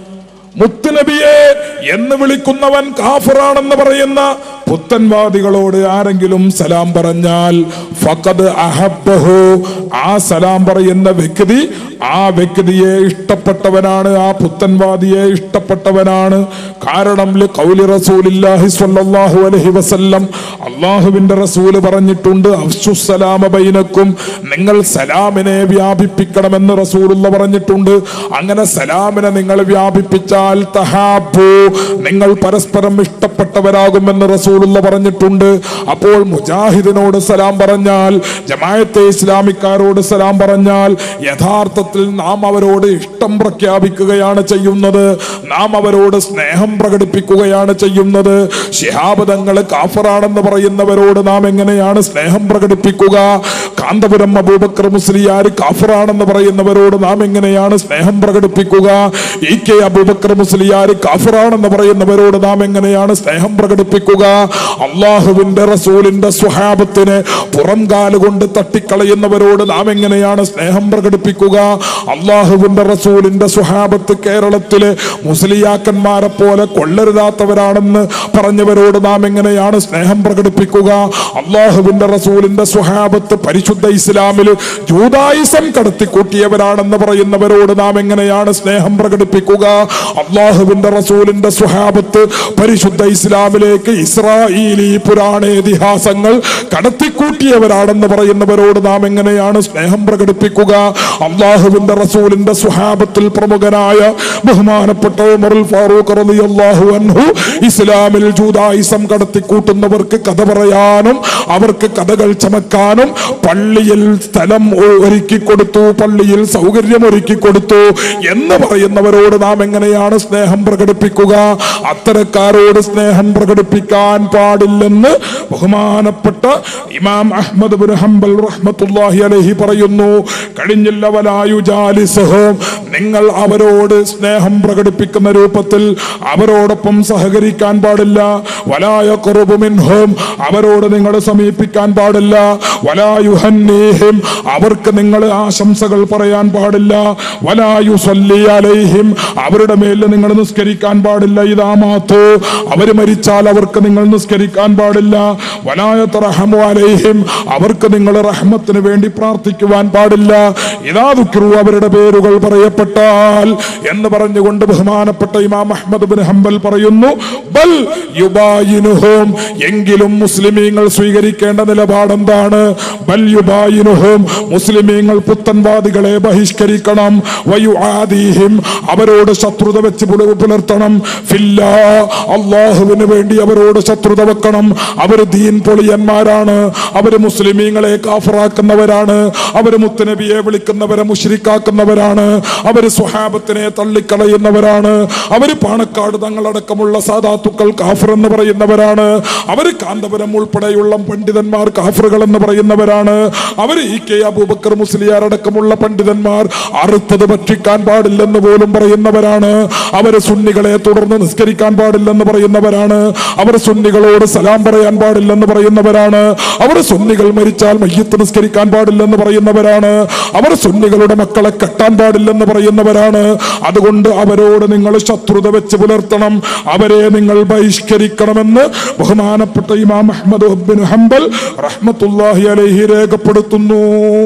മുത്തുനബിയെ എന്ന് വിളിക്കുന്നവൻ കാഫറാണെന്ന് പറയുന്ന പുത്തൻവാദികളോട് ആരെങ്കിലും സലാം പറഞ്ഞാൽ ഫഖദ് അഹബ്ബഹു ആ സലാം പറയുന്ന വ്യക്തി ആ വ്യക്തിയെ ഇഷ്ടപ്പെട്ടവനാണ് ആ പുത്തൻവാദിയെ ഇഷ്ടപ്പെട്ടവനാണ് കാരണം ലി ഖൗലി റസൂലില്ലാഹി സ്വല്ലല്ലാഹു അലൈഹി വസല്ലം അള്ളാഹുവിന്റെ റസൂല് പറഞ്ഞിട്ടുണ്ട് അഫ്സുസ്സലാമ ബൈനക്കും നിങ്ങൾ സലാമിനെ വ്യാപിപ്പിക്കണമെന്ന് റസൂലുള്ള പറഞ്ഞിട്ടുണ്ട് അങ്ങനെ സലാമിനെ നിങ്ങൾ വ്യാപിപ്പിച്ചാൽ തഹാബു നിങ്ങൾ പരസ്പരം ഇഷ്ടപ്പെട്ടവരാകുമെന്ന് റസൂലുള്ള പറഞ്ഞിട്ടുണ്ട് അപ്പോൾ മുജാഹിദിനോട് സലാം പറഞ്ഞാൽ ജമായത്തെ ഇസ്ലാമിക്കാരോട് സലാം പറഞ്ഞാൽ യഥാർത്ഥത്തിൽ നാം അവരോട് ഇഷ്ടം പ്രഖ്യാപിക്കുകയാണ് ചെയ്യുന്നത് നാം അവരോട് സ്നേഹം പ്രകടിപ്പിക്കുകയാണ് ചെയ്യുന്നത് ശിഹാബ് തങ്ങൾ കാഫറാണെന്ന് പറയുന്നവരോട് നാം എങ്ങനെയാണ് സ്നേഹം പ്രകടിപ്പിക്കുക കാന്തപുരം അബൂബക്കർ മുസ്ലിയാർ കാഫറാണെന്ന് പറയുന്നവരോട് നാം എങ്ങനെയാണ് സ്നേഹം പ്രകടിപ്പിക്കുക ഇ കെ അബൂബക്കർ മുസ്ലിയാർ കാഫറാണെന്ന് പറയുന്നവരോട് നാം എങ്ങനെയാണ് സ്നേഹം പ്രകടിപ്പിക്കുക അള്ളാഹുവിന്റെ റസൂലിന്റെ സ്വഹാബത്തിനെ പുറം കാലുകൊണ്ട് തട്ടിക്കളയുന്നവരോട് നാം എങ്ങനെയാണ് സ്നേഹം പ്രകടിപ്പിക്കുക അള്ളാഹുവിന്റെ റസൂലിന്റെ സ്വഹാബത്ത് കേരളത്തിലെ മുസ്ലിയാക്കന്മാരെ പോലെ കൊള്ളരുതാത്തവരാണെന്ന് പറഞ്ഞവരോട് നാം എങ്ങനെയാണ് സ്നേഹം പ്രകടിപ്പിക്കുക അള്ളാഹുവിന്റെ റസൂലിന്റെ സ്വഹാബത്ത് പരിശുദ്ധ ഇസ്ലാമിൽ ജൂതായിസം കടത്തിക്കൂട്ടിയവരാണെന്ന് പറയുന്നവരോട് നാം എങ്ങനെയാണ് സ്നേഹം പ്രകടിപ്പിക്കുക അള്ളാഹുവിന്റെ റസൂലിന്റെ സ്വഹാബത്ത് പരിശുദ്ധ ഇസ്ലാമിലേക്ക് ഇസ്രായേലി പുരാണ ഇതിഹാസങ്ങൾ കടത്തിക്കൂട്ടിയവരാണെന്ന് പറയുന്നവരോട് നാം എങ്ങനെയാണ് സ്നേഹം പ്രകടിപ്പിക്കുക അള്ളാഹുവിന്റെ റസൂലിന്റെ സ്വഹാബത്തിൽ പ്രമുഖനായ ബഹുമാനപ്പെട്ട ഉമറുൽ ഫാറൂഖ് റളിയല്ലാഹു അൻഹു ഇസ്ലാമിൽ ജൂതായിസം കടത്തിക്കൂട്ടുന്നവർക്ക് കഥ പറയാനും അവർക്ക് കഥകൾ ചമക്കാനും പള്ളിയിൽ സ്ഥലം ഒ- ഒരുക്കി കൊടുത്തു പള്ളിയിൽ സൗകര്യം ഒരുക്കി കൊടുത്തു എന്ന് പറയുന്നവരോട് നാം എങ്ങനെയാണ് സ്നേഹം പ്രകടിപ്പിക്കുക അത്തരക്കാരോട് സ്നേഹം പ്രകടിപ്പിക്കാൻ പാടില്ലെന്ന് ബഹുമാനപ്പെട്ട ഇമാം അഹ്മദ് ബിൻ ഹംബൽ റഹ്മത്തുള്ളാഹി അലൈഹി പറയുന്നു കഴിഞ്ഞില്ല വലായു ജാലിസഹും നിങ്ങൾ അവരോട് സ്നേഹം പ്രകടിപ്പിക്കുന്ന രൂപത്തിൽ അവരോടൊപ്പം സഹകരിക്കാൻ പാടില്ല വലായ കുറവുമിൻഹും അവരോട് നിങ്ങൾ സമീപിക്കാൻ പാടില്ല വലായുഹന്നീഹിം അവർക്ക് നിങ്ങൾ ആശംസകൾ പറയാൻ പാടില്ല വലായു അലൈഹിം അവരുടെ മേൽ നിങ്ങൾ നിസ്കരിക്കാൻ പാടില്ല ഇതാമാത്തു അവർ മരിച്ചാൽ അവർക്ക് നിങ്ങൾ നിസ്കരിക്കാൻ പാടില്ല വലായത്ത് റഹമു അലൈഹിം അവർക്ക് നിങ്ങൾ റഹ്മത്തിന് വേണ്ടി പ്രാർത്ഥിക്കുവാൻ പാടില്ല ഇതാ ദുഃഖിറു അവരുടെ പേരുകൾ പറയപ്പെട്ടാൽ എന്ന് പറഞ്ഞുകൊണ്ട് ബഹുമാനപ്പെട്ട ഇമാം അഹ്മദ് ബിൻ ഹംബൽ പറയുന്നു ബൽ യുബായിനുഹും എങ്കിലും മുസ്ലിമീങ്ങൾ സ്വീകരിക്കേണ്ട നിലപാട് എന്താണ് ബൽ യുബായിനുഹും മുസ്ലിമീങ്ങൾ പുത്തൻവാദികളെ ബഹിഷ്കരിക്കണം വയുആദീഹിം അവരോട് ശത്രുത വെച്ച് പുല- പുലർത്തണം ഫില്ലാ അള്ളാഹുവിന് വേണ്ടി അവരോട് ശത്രുത വെക്കണം അവർ ദീൻ പൊളിയന്മാരാണ് അവര് മുസ്ലിമീങ്ങളെ കാഫറാക്കുന്നവരാണ് അവര് മുത്തനബിയെ വിളിക്കുന്നവരെ മുഷിരിക്കാക്കുന്നവരാണ് അവര് സുഹാബത്തിനെ തള്ളിക്കളയുന്നവരാണ് അവര് പാണക്കാട് തങ്ങളടക്കമുള്ള സാധാത്തുക്കൾ കാഫർ എന്ന് പറയുന്നവരാണ് അവര് കാന്തപുരം ഉൾപ്പെടെയുള്ള പണ്ഡിതന്മാർ കാഫറുകൾ എന്ന് പറയുന്നവരാണ് അവര് ഇ കെ അബൂബക്കർ മുസ്ലിയാർ അടക്കമുള്ള പണ്ഡിതന്മാർ അറുത്തത് ഭക്ഷിക്കാൻ പാടില്ലെന്ന് പോലും പറയുന്നവരാണ് അവര് സുന്നികളെ തുടർന്ന് നിസ്കരിക്കാൻ പാടില്ലെന്ന് പറയുന്നവരാണ് അവർ സുന്നികളോട് സലാം പറയാൻ പാടില്ലെന്ന് പറയുന്നവരാണ് അവർ സുന്നികൾ മരിച്ചാൽ മയ്യത്ത് നിസ്കരിക്കാൻ പാടില്ലെന്ന് പറയുന്നവരാണ് അവർ സുന്നികളുടെ മക്കളെ കെട്ടാൻ പാടില്ലെന്ന് പറയുന്നവരാണ് അതുകൊണ്ട് അവരോട് നിങ്ങൾ ശത്രുത വെച്ച് പുലർത്തണം അവരെ നിങ്ങൾ ബഹിഷ്കരിക്കണമെന്ന് ബഹുമാനപ്പെട്ട ഇമാം അഹമ്മദ് ബിൻ ഹംബൽ റഹ്മത്തുല്ലാഹി അലൈഹി രേഖപ്പെടുത്തുന്നു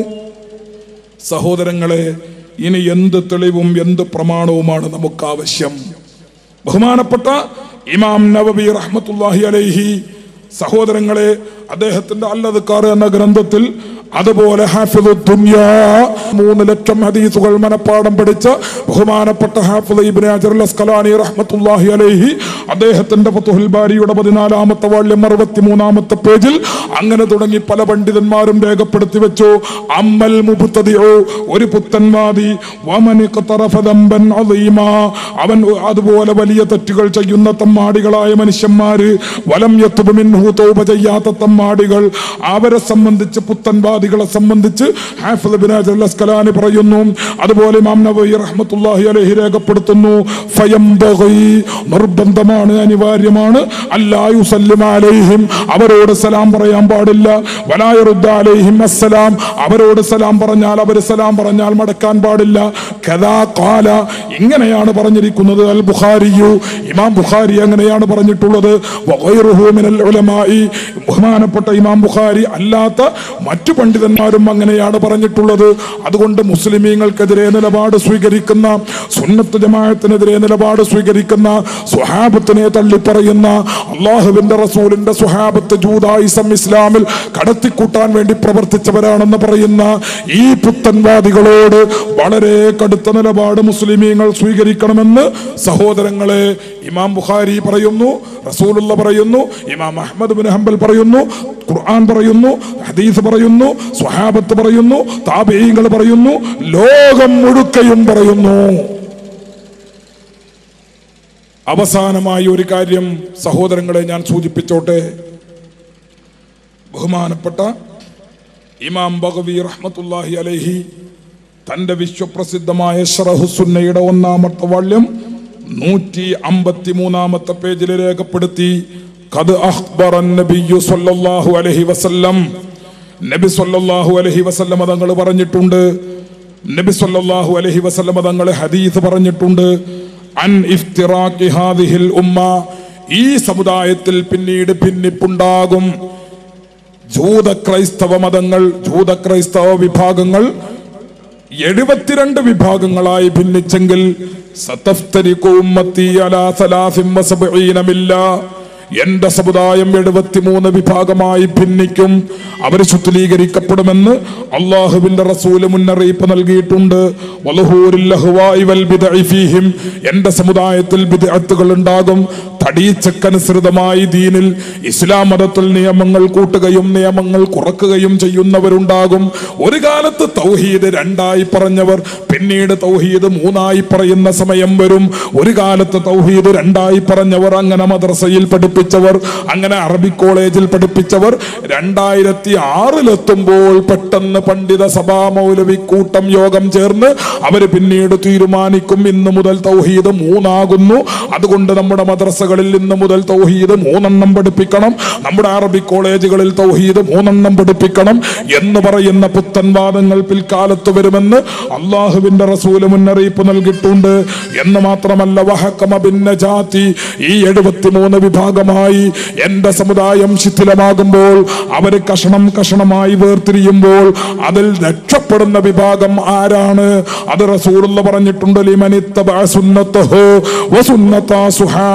സഹോദരങ്ങളെ ഇനി എന്ത് തെളിവും എന്ത് പ്രമാണവുമാണ് നമുക്ക് ആവശ്യം ബഹുമാനപ്പെട്ട ഇമാം നവബി റഹ്മത്തുല്ലാഹി അലൈഹി സഹോദരങ്ങളെ അദ്ദേഹത്തിന്റെ അല്ലതുക്കാർ എന്ന ഗ്രന്ഥത്തിൽ അതുപോലെ ഹാഫിദു ദുനിയാ മൂന്ന് ലക്ഷം ഹദീസുകൾ മനപ്പാടം പഠിച്ച ബഹുമാനപ്പെട്ട ഹാഫിദ് ഇബ്നു അജർ അസ്കലാനി റഹ്മത്തുല്ലാഹി അലൈഹി അദ്ദേഹത്തിന്റെ ഫതുഹുൽ ബാരിയുടെ പതിനാലാമത്തെ വാള്യം അറുപത്തിമൂന്നാമത്തെ പേജിൽ അങ്ങനെ തുടങ്ങി പല പണ്ഡിതന്മാരും രേഖപ്പെടുത്തി വെച്ചു അമ്മൽ മുബ്തദിഉ ഒരു പുത്തൻവാദി വമനി ഖതറഫ ദംബൻ അദീമാ അവൻ അതുപോലെ വലിയ തെറ്റുകൾ ചെയ്യുന്ന തമ്മാടികളായ മനുഷ്യന്മാര് വലം യത്തുബ് മിൻഹു തൗബ ചെയ്യാത്ത തമ്മാടികൾ അവരെ സംബന്ധിച്ച് പുത്തൻവാദികളെ സംബന്ധിച്ച് ഹാഫിദ് ബിൻ അജർ അസ്കലാനി പറയുന്നു അതുപോലെ ഇമാം നബവി റഹ്മത്തുള്ളാഹി അലൈഹി രേഖപ്പെടുത്തുന്നു ഫയംബഗി നിർബന്ധമാണ് അനിവാര്യമാണ് അല്ലാ യുസല്ലിമ അലൈഹിം അവരോട് സലാം പറയാൻ പാടില്ല വലായറുദ്ദ അലൈഹിം അസ്സലാം അവരോട് സലാം പറഞ്ഞാൽ അവർ സലാം പറഞ്ഞാൽ മടക്കാൻ പാടില്ല കഥാ കാല ഇങ്ങനെയാണ് പറഞ്ഞിരിക്കുന്നത് അൽ ബുഖാരിയു ഇമാം ബുഖാരി അങ്ങനെയാണ് പറഞ്ഞിട്ടുള്ളത് വഗൈറുഹു മിനൽ ഉലമായി ബഹുമാനപ്പെട്ട ഇമാം ബുഖാരി അല്ലാത്ത മറ്റു പണ്ഡിതന്മാരും അങ്ങനെയാണ് പറഞ്ഞിട്ടുള്ളത് അതുകൊണ്ട് മുസ്ലിമീങ്ങൾക്കെതിരെ നിലപാട് സ്വീകരിക്കുന്ന സുന്നത്ത് ജമാഅത്തിനെതിരെ നിലപാട് സ്വീകരിക്കുന്ന സുഹാബത്തിനെ തള്ളിപ്പറയുന്ന അള്ളാഹുവിന്റെ റസൂലിന്റെ സുഹാബത്ത് ജൂതായിസം ഇസ്ലാമിൽ കടത്തിക്കൂട്ടാൻ വേണ്ടി പ്രവർത്തിച്ചവരാണെന്ന് പറയുന്ന ഈ പുത്തൻവാദികളോട് വളരെ കടുത്ത നിലപാട് മുസ്ലിമീങ്ങൾ സ്വീകരിക്കണമെന്ന് സഹോദരങ്ങളെ ഇമാം ബുഖാരി പറയുന്നു റസൂലുള്ള പറയുന്നു ഇമാം അഹമ്മദ് ബിൻ ഹംബൽ പറയുന്നു ഖുർആൻ പറയുന്നു ഹദീസ് പറയുന്നു സ്വഹാബത്ത് പറയുന്നു താബീങ്ങൾ പറയുന്നു ലോകം മുഴുക്കയും പറയുന്നു അവസാനമായി ഒരു കാര്യം സഹോദരങ്ങളെ ഞാൻ സൂചിപ്പിച്ചോട്ടെ ബഹുമാനപ്പെട്ട ഇമാം ബഗവി റഹ്മത്തുല്ലാഹി അലൈഹി തന്റെ വിശ്വപ്രസിദ്ധമായ ഷറഹുസുന്നയുടെ ഒന്നാമത്തെ വാള്യം നൂറ്റി അമ്പത്തി മൂന്നാമത്തെ പേജിൽ രേഖപ്പെടുത്തി കത് അഖ്ബറ നബിയു സല്ലല്ലാഹു അലൈഹി വസല്ലം നബി സല്ലല്ലാഹു അലൈഹി വസല്ലം തങ്ങൾ പറഞ്ഞിട്ടുണ്ട് നബി സല്ലല്ലാഹു അലൈഹി വസല്ലം തങ്ങൾ ഹദീസ് പറഞ്ഞിട്ടുണ്ട് അൻ ഇഫ്തിറാഖി ഹാദിഹിൽ ഉമ്മ ഈ സമുദായത്തിൽ പിന്നീട് ഭിന്നിപ്പുണ്ടാകും ജൂത ക്രൈസ്തവ മതങ്ങൾ ജൂത ക്രൈസ്തവ വിഭാഗങ്ങൾ എഴുപത്തിരണ്ട് വിഭാഗങ്ങളായി ഭിന്നിച്ചെങ്കിൽ സതഫ്തരിഖു ഉമ്മത്തി അലാ സലാസിൻ വസബ്ഈന മില്ല എന്റെ സമുദായം എഴുപത്തിമൂന്ന് വിഭാഗമായി ഭിന്നിക്കും അവർ ശുദ്ധീകരിക്കപ്പെടുമെന്ന് അള്ളാഹുവിന്റെ റസൂല് മുന്നറിയിപ്പ് നൽകിയിട്ടുണ്ട് വലുഹൂരിൽ ലഹ്വാഇ വൽ ബിദ്അഇ ഫീഹിം. എന്റെ സമുദായത്തിൽ വിദഗ്ധകൾ ഉണ്ടാകും തടീച്ചക്കനുസൃതമായി ദീനിൽ ഇസ്ലാം മതത്തിൽ നിയമങ്ങൾ കൂട്ടുകയും നിയമങ്ങൾ കുറക്കുകയും ചെയ്യുന്നവരുണ്ടാകും ഒരു കാലത്ത് തൗഹീദ് രണ്ടായി പറഞ്ഞവർ പിന്നീട് തൗഹീദ് മൂന്നായി പറയുന്ന സമയം വരും ഒരു കാലത്ത് തൗഹീദ് രണ്ടായി പറഞ്ഞവർ അങ്ങനെ മദ്രസയിൽ പഠിപ്പിച്ചവർ അങ്ങനെ അറബി കോളേജിൽ പഠിപ്പിച്ചവർ രണ്ടായിരത്തി ആറിലെത്തുമ്പോൾ പെട്ടെന്ന് പണ്ഡിത സഭാ മൗലവി കൂട്ടം യോഗം ചേർന്ന് അവര് പിന്നീട് തീരുമാനിക്കും ഇന്ന് മുതൽ തൗഹീദ് മൂന്നാകുന്നു അതുകൊണ്ട് നമ്മുടെ മദ്രസകളിൽ ഇന്ന് മുതൽ തൗഹീദ് മൂന്നെണ്ണം പഠിപ്പിക്കണം നമ്മുടെ അറബി കോളേജുകളിൽ തൗഹീദ് മൂന്നെണ്ണം പഠിപ്പിക്കണം എന്ന് പറയുന്ന പുത്തൻവാദങ്ങൾ പിൽക്കാലത്ത് വരുമെന്ന് അള്ളാഹുവിന്റെ റസൂല് മുന്നറിയിപ്പ് നൽകിയിട്ടുണ്ട് എന്ന് മാത്രമല്ല വഹക്കമ ഭിന്നജാതി ഈ എഴുപത്തിമൂന്ന് വിഭാഗമായി എന്റെ സമുദായം ശിഥിലമാകുമ്പോൾ അവര് കഷണം കഷണമായി വേർതിരിയുമ്പോൾ അതിൽ രക്ഷപ്പെടുന്ന വിഭാഗം ആരാണ് അത് റസൂലുള്ള പറഞ്ഞിട്ടുണ്ട് ലിമനിത്തബഅ സുന്നത്തഹു വസുന്നത സുഹാബിഹി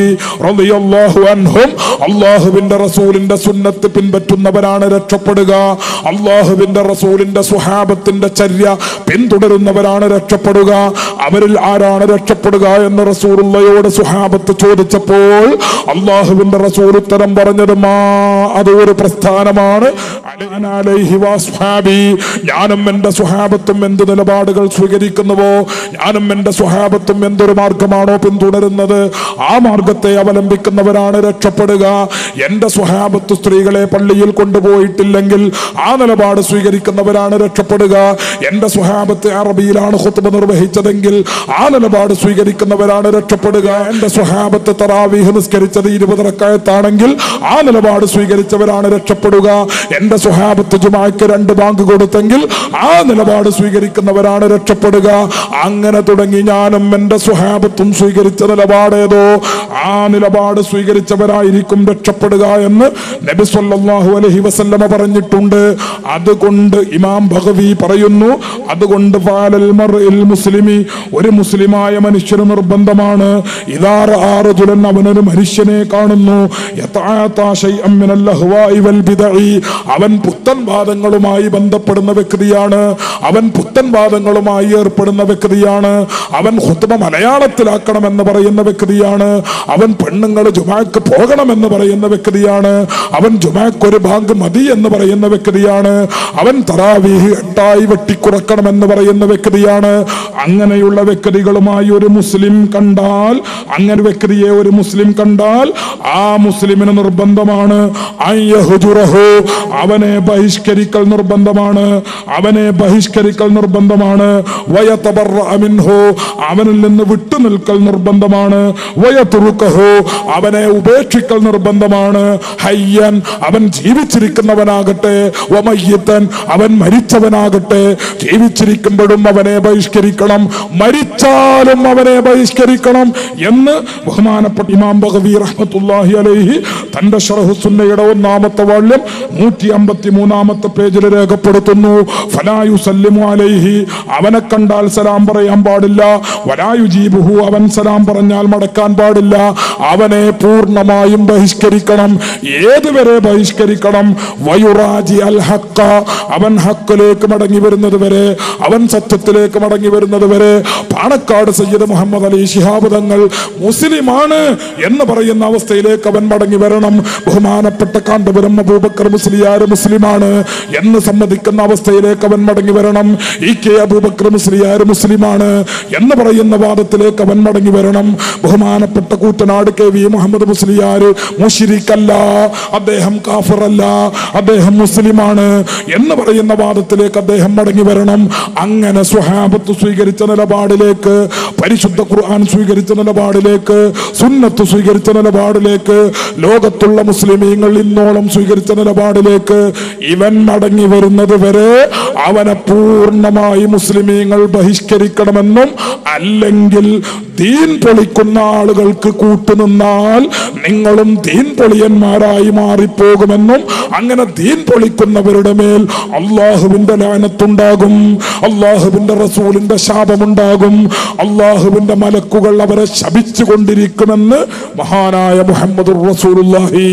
റളിയല്ലാഹു അൻഹും അള്ളാഹുവിന്റെ റസൂലിന്റെ സുന്നത്ത് പിൻപറ്റുന്നവരാണ് രക്ഷപ്പെടുക അള്ളാഹുവിന്റെ റസൂലിന്റെ സുഹാബത്തിന്റെ ചര്യ പിന്തുടരുന്നവരാണ് രക്ഷപ്പെടുക അവരിൽ ആരാണ് രക്ഷപ്പെടുക എന്ന് റസൂലുള്ളയോട് സുഹാബത്ത് ചോദിച്ചപ്പോൾ അള്ളാഹുവിന്റെ റസൂൽ ഉത്തരം പറഞ്ഞത് മാ അത് ഒരു പ്രസ്ഥാനമാണ് അലൈന അലൈഹി വസ്ഹാബി. ഞാനും എന്റെ സുഹാബത്തും എന്ത് നിലപാടുകൾ സ്വീകരിക്കുന്നുവോ ഞാനും എന്റെ സുഹാബത്തും എന്തൊരു മാർഗമാണോ പിന്തുടരുന്നത് ആ മാർഗത്തെ അവലംബിക്കുന്നവരാണ് രക്ഷപ്പെടുക എന്റെ സുഹാബത്ത് സ്ത്രീകളെ പള്ളിയിൽ കൊണ്ടുപോയിട്ടില്ലെങ്കിൽ ആ നിലപാട് സ്വീകരിക്കുന്നവരാണ് രക്ഷപ്പെടുക എന്റെ സുഹാബത്ത് അറബിയിലാണ് ഹുത്തുബ നിർവഹിച്ചതെങ്കിൽ ആ നിലപാട് സ്വീകരിക്കുന്നവരാണ് രക്ഷപ്പെടുക എന്റെ സുഹാബത്ത് തറാവീഹ് നിസ്കരിച്ചത് ഇരുപത് റക്കായത്താണെങ്കിൽ ആ നിലപാട് സ്വീകരിച്ചവരാണ് രക്ഷപ്പെടുക എന്റെ സുഹാബത്ത് ജുമാക്ക് രണ്ട് ബാങ്ക് കൊടുത്തെങ്കിൽ ആ നിലപാട് സ്വീകരിക്കുന്നവരാണ് രക്ഷപ്പെടുക അങ്ങനെ തുടങ്ങി ഞാനും എന്റെ സുഹാബത്തും സ്വീകരിച്ച നിലപാടേതോ ആ നിലപാട് സ്വീകരിച്ചവരായിരിക്കും രക്ഷപ്പെടുക എന്ന് നബി സല്ലല്ലാഹു അലൈഹി വസല്ലമ പറഞ്ഞിട്ടുണ്ട് അതുകൊണ്ട് ഇമാം ഭഗവി പറയുന്നു അതുകൊണ്ട് ഫാലൽ മർഇൽ മുസ്ലിമി ഒരു മുസ്ലിമായ മനുഷ്യന് നിർബന്ധമാണ് ഇദാർ ആറുജുലൻ അവനൊരു മനുഷ്യനെ കാണുന്നു യഥാത്താ ശൈഅം മിനൽ അഹ്വാഇ വൽ ബിദഇ. അവൻ പുത്തൻ വാദങ്ങളുമായി ബന്ധപ്പെടുന്ന വ്യക്തിയാണ് അവൻ പുത്തൻ വാദങ്ങളുമായി ഏർപ്പെടുന്ന വ്യക്തിയാണ് അവൻ ഹുത്തുബ മലയാളത്തിലാക്കണമെന്ന് പറയുന്ന വ്യക്തിയാണ് അവൻ പെണ്ണുങ്ങൾ ജുമാക്ക് പോകണമെന്ന് പറയുന്ന വ്യക്തിയാണ് അവൻ ജുമാക്ക് ഒരു ബാങ്ക് മതി എന്ന് പറയുന്ന വ്യക്തിയാണ് അവൻ തറാവീഹ് എട്ടായി വെട്ടിക്കുറക്കണമെന്ന് പറയുന്ന വ്യക്തിയാണ് അങ്ങനെയുള്ള വ്യക്തികളുമായി ഒരു മുസ്ലിം കണ്ടാൽ അങ്ങനെ വ്യക്തിയെ ഒരു മുസ്ലിം കണ്ടാൽ ആ മുസ്ലിമിന് നിർബന്ധമാണ് അയ്യഹുജുറഹു. അവനെ ബഹിഷ്കരിക്കൽ നിർബന്ധമാണ് അവനെ ബഹിഷ്കരിക്കൽ നിർബന്ധമാണ് വയതബറഅ മിൻഹു. അവനിൽ നിന്ന് വിട്ടുനിൽക്കൽ നിർബന്ധമാണ് വയതുറുക്കഹു. അവനെ ഉപേക്ഷിക്കൽ നിർബന്ധമാണ് ഹയ്യൻ അവൻ ജീവിച്ചിരിക്കുന്നവനാകട്ടെ വമയ്യത്തൻ അവൻ മരിച്ചവനാകട്ടെ ജീവിച്ചിരിക്കുമ്പോഴും അവനെ ബഹിഷ്കരിക്കണം മരിച്ചാലും അവനെ ബഹിഷ്കരിക്കണം എന്ന് ബഹുമാനപ്പെട്ട ഇമാം ബഗവി റഹ്മത്തുല്ലാഹി അലൈഹി തന്റെ ഷറഹു സുന്നയുടെ ഒന്നാമത്തെ വാള്യം നൂറ്റി അമ്പത്തി മൂന്നാമത്തെ പേജിൽ രേഖപ്പെടുത്തുന്നു ഫലായു സല്ലിമു അലൈഹി അവനെ കണ്ടാൽ സലാം പറയാൻ പാടില്ല വലായു ജീബുഹു അവൻ സലാം പറഞ്ഞാൽ മടക്കാൻ പാടില്ല അവനെ പൂർണ്ണമായും ബഹിഷ്കരിക്കണം ഏതുവരെ ബഹിഷ്കരിക്കണം വയുറാജി അൽ ഹക്ക അവൻ ഹക്കിലേക്ക് മടങ്ങി വരുന്നത് വരെ അവൻ സത്യത്തിലേക്ക് മടങ്ങി വരുന്നത് വരെ പാണക്കാട് സയ്യിദ് മുഹമ്മദ് അലി ശിഹാബ് തങ്ങൾ മുസ്ലിമാണ് എന്ന് പറയുന്ന അവസ്ഥയിലേക്ക് അവൻ മടങ്ങി വരണം ബഹുമാനപ്പെട്ട കാന്തപുരം അബൂബക്കർ മുസ്ലിയാർ മുസ്ലിമാണ് എന്ന് സമ്മതിക്കുന്ന അവസ്ഥയിലേക്ക് അവൻ മടങ്ങി വരണം ഇ കെ അബൂബക്കർ മുസ്ലിയാർ മുസ്ലിമാണ് എന്ന് പറയുന്ന വാദത്തിലേക്ക് അവൻ മടങ്ങി വരണം ബഹുമാനപ്പെട്ട കൂറ്റനാട് കെ വി മുഹമ്മദ് മുസ്ലിയാർ മുഷിരിക്കല്ല അദ്ദേഹം കാഫറല്ല അദ്ദേഹം മുസ്ലിമാണ് എന്ന് പറയുന്ന വാദത്തിലേക്ക് അദ്ദേഹം മടങ്ങി വരണം അങ്ങനെ സ്വഹാബത്ത് സ്വീകരിച്ച നിലപാടിലേക്ക് പരിശുദ്ധ ഖുർആൻ സ്വീകരിച്ച നിലപാടിലേക്ക് സുന്നത്ത് സ്വീകരിച്ച നിലപാടിലേക്ക് ലോകത്തുള്ള മുസ്ലിമീങ്ങൾ ഇന്നോളം സ്വീകരിച്ച നിലപാടിലേക്ക് ഇവൻ മടങ്ങി വരുന്നത് വരെ അവനെ പൂർണ്ണമായി മുസ്ലിമീങ്ങൾ ബഹിഷ്കരിക്കണമെന്നും അല്ലെങ്കിൽ ദീൻ പൊളിക്കുന്ന ആളുകൾക്ക് കൂട്ടുനിന്നാൽ നിങ്ങളും ദീൻ പൊളിയന്മാരായി മാറിപ്പോകുമെന്നും അങ്ങനെ ദീൻ പൊളിക്കുന്നവരുടെ മേൽ അള്ളാഹുവിന്റെ ലാനത്തുണ്ടാകും അള്ളാഹുവിന്റെ റസൂലിന്റെ ശാപമുണ്ടാകും അള്ളാഹുവിന്റെ മലക്കുകൾ അവരെ ശപിച്ചു കൊണ്ടിരിക്കുമെന്ന് മഹാനായ മുഹമ്മദ് റസൂലുള്ളാഹി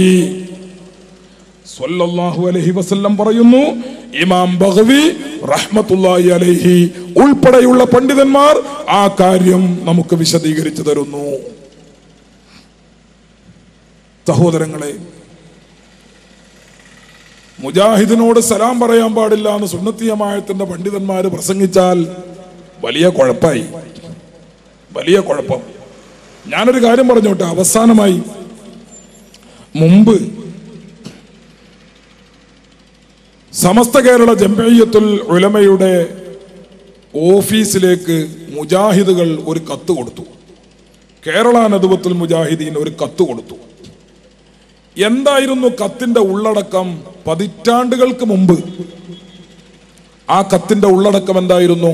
സ്വല്ലല്ലാഹു അലൈഹി വസല്ലം പറയുന്നു ഇമാം ബഗവി റഹ്മത്തുള്ളാഹി അലൈഹി ഉൾപ്പെടെയുള്ള പണ്ഡിതന്മാർ ആ കാര്യം നമുക്ക് വിശദീകരിച്ചു തരുന്നു സഹോദരങ്ങളെ മുജാഹിദിനോട് സലാം പറയാൻ പാടില്ല എന്ന് സുന്നത്തിയമായത്തിന്റെ പണ്ഡിതന്മാര് പ്രസംഗിച്ചാൽ വലിയ കുഴപ്പമായി വലിയ കുഴപ്പം ഞാനൊരു കാര്യം പറഞ്ഞോട്ടെ അവസാനമായി മുമ്പ് സമസ്ത കേരള ജംബയ്യത്തുൽ ഉലമയുടെ ഓഫീസിലേക്ക് മുജാഹിദുകൾ ഒരു കത്ത് കൊടുത്തു കേരള നദുവത്തുൽ മുജാഹിദീൻ ഒരു കത്ത് കൊടുത്തു എന്തായിരുന്നു കത്തിന്റെ ഉള്ളടക്കം പതിറ്റാണ്ടുകൾക്ക് മുമ്പ് ആ കത്തിന്റെ ഉള്ളടക്കം എന്തായിരുന്നു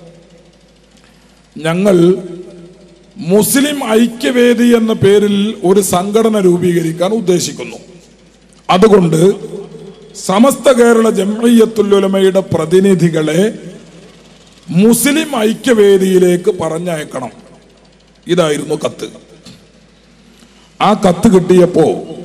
ഞങ്ങൾ മുസ്ലിം ഐക്യവേദി എന്ന പേരിൽ ഒരു സംഘടന രൂപീകരിക്കാൻ ഉദ്ദേശിക്കുന്നു അതുകൊണ്ട് സമസ്ത കേരള ജംഇയ്യത്തുലുലമയുടെ പ്രതിനിധികളെ മുസ്ലിം ഐക്യവേദിയിലേക്ക് പറഞ്ഞയക്കണം ഇതായിരുന്നു കത്ത് ആ കത്ത് കിട്ടിയപ്പോ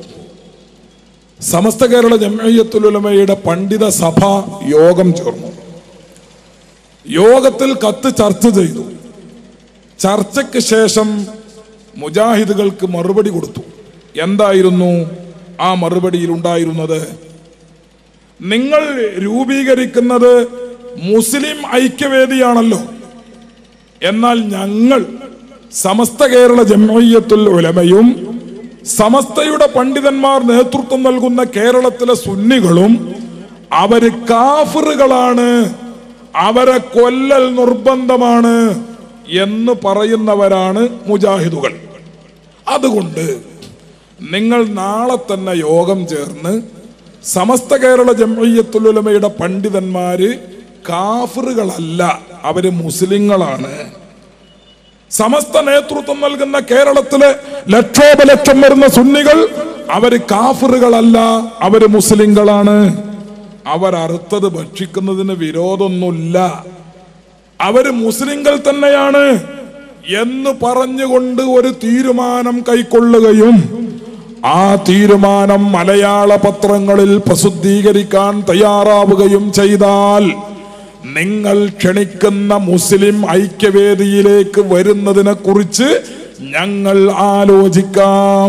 സമസ്ത കേരള ജമയത്തുലമയുടെ പണ്ഡിത സഭ യോഗം ചേർന്നു യോഗത്തിൽ കത്ത് ചർച്ച ചെയ്തു ചർച്ചയ്ക്ക് ശേഷം മുജാഹിദുകൾക്ക് മറുപടി കൊടുത്തു എന്തായിരുന്നു ആ മറുപടിയിൽ ഉണ്ടായിരുന്നത് നിങ്ങൾ രൂപീകരിക്കുന്നത് മുസ്ലിം ഐക്യവേദിയാണല്ലോ എന്നാൽ ഞങ്ങൾ സമസ്ത കേരള ജമയ്യത്തുൽ ഉലമയും സമസ്തയുടെ പണ്ഡിതന്മാർ നേതൃത്വം നൽകുന്ന കേരളത്തിലെ സുന്നികളും അവര് കാഫറുകളാണ് അവരെ കൊല്ലൽ നിർബന്ധമാണ് എന്ന് പറയുന്നവരാണ് മുജാഹിദുകൾ അതുകൊണ്ട് നിങ്ങൾ നാളെ തന്നെ യോഗം ചേർന്ന് സമസ്ത കേരള ജമയ്യത്തുലമയുടെ പണ്ഡിതന്മാര് കാഫറുകളല്ല അവര് മുസ്ലിങ്ങളാണ് സമസ്ത നേതൃത്വം നൽകുന്ന കേരളത്തിലെ ലക്ഷോപലക്ഷം വരുന്ന സുന്നികൾ അവര് കാഫറുകളല്ല അവര് മുസ്ലിങ്ങളാണ് അവരറുത്തത് ഭക്ഷിക്കുന്നതിന് വിരോധമൊന്നുമില്ല അവര് മുസ്ലിങ്ങൾ തന്നെയാണ് എന്ന് പറഞ്ഞുകൊണ്ട് ഒരു തീരുമാനം കൈക്കൊള്ളുകയും ആ തീരുമാനം മലയാള പത്രങ്ങളിൽ പ്രസിദ്ധീകരിക്കാൻ തയ്യാറാവുകയും ചെയ്താൽ നിങ്ങൾ ക്ഷണിക്കുന്ന മുസ്ലിം ഐക്യവേദിയിലേക്ക് വരുന്നതിനെ കുറിച്ച് ഞങ്ങൾ ആലോചിക്കാം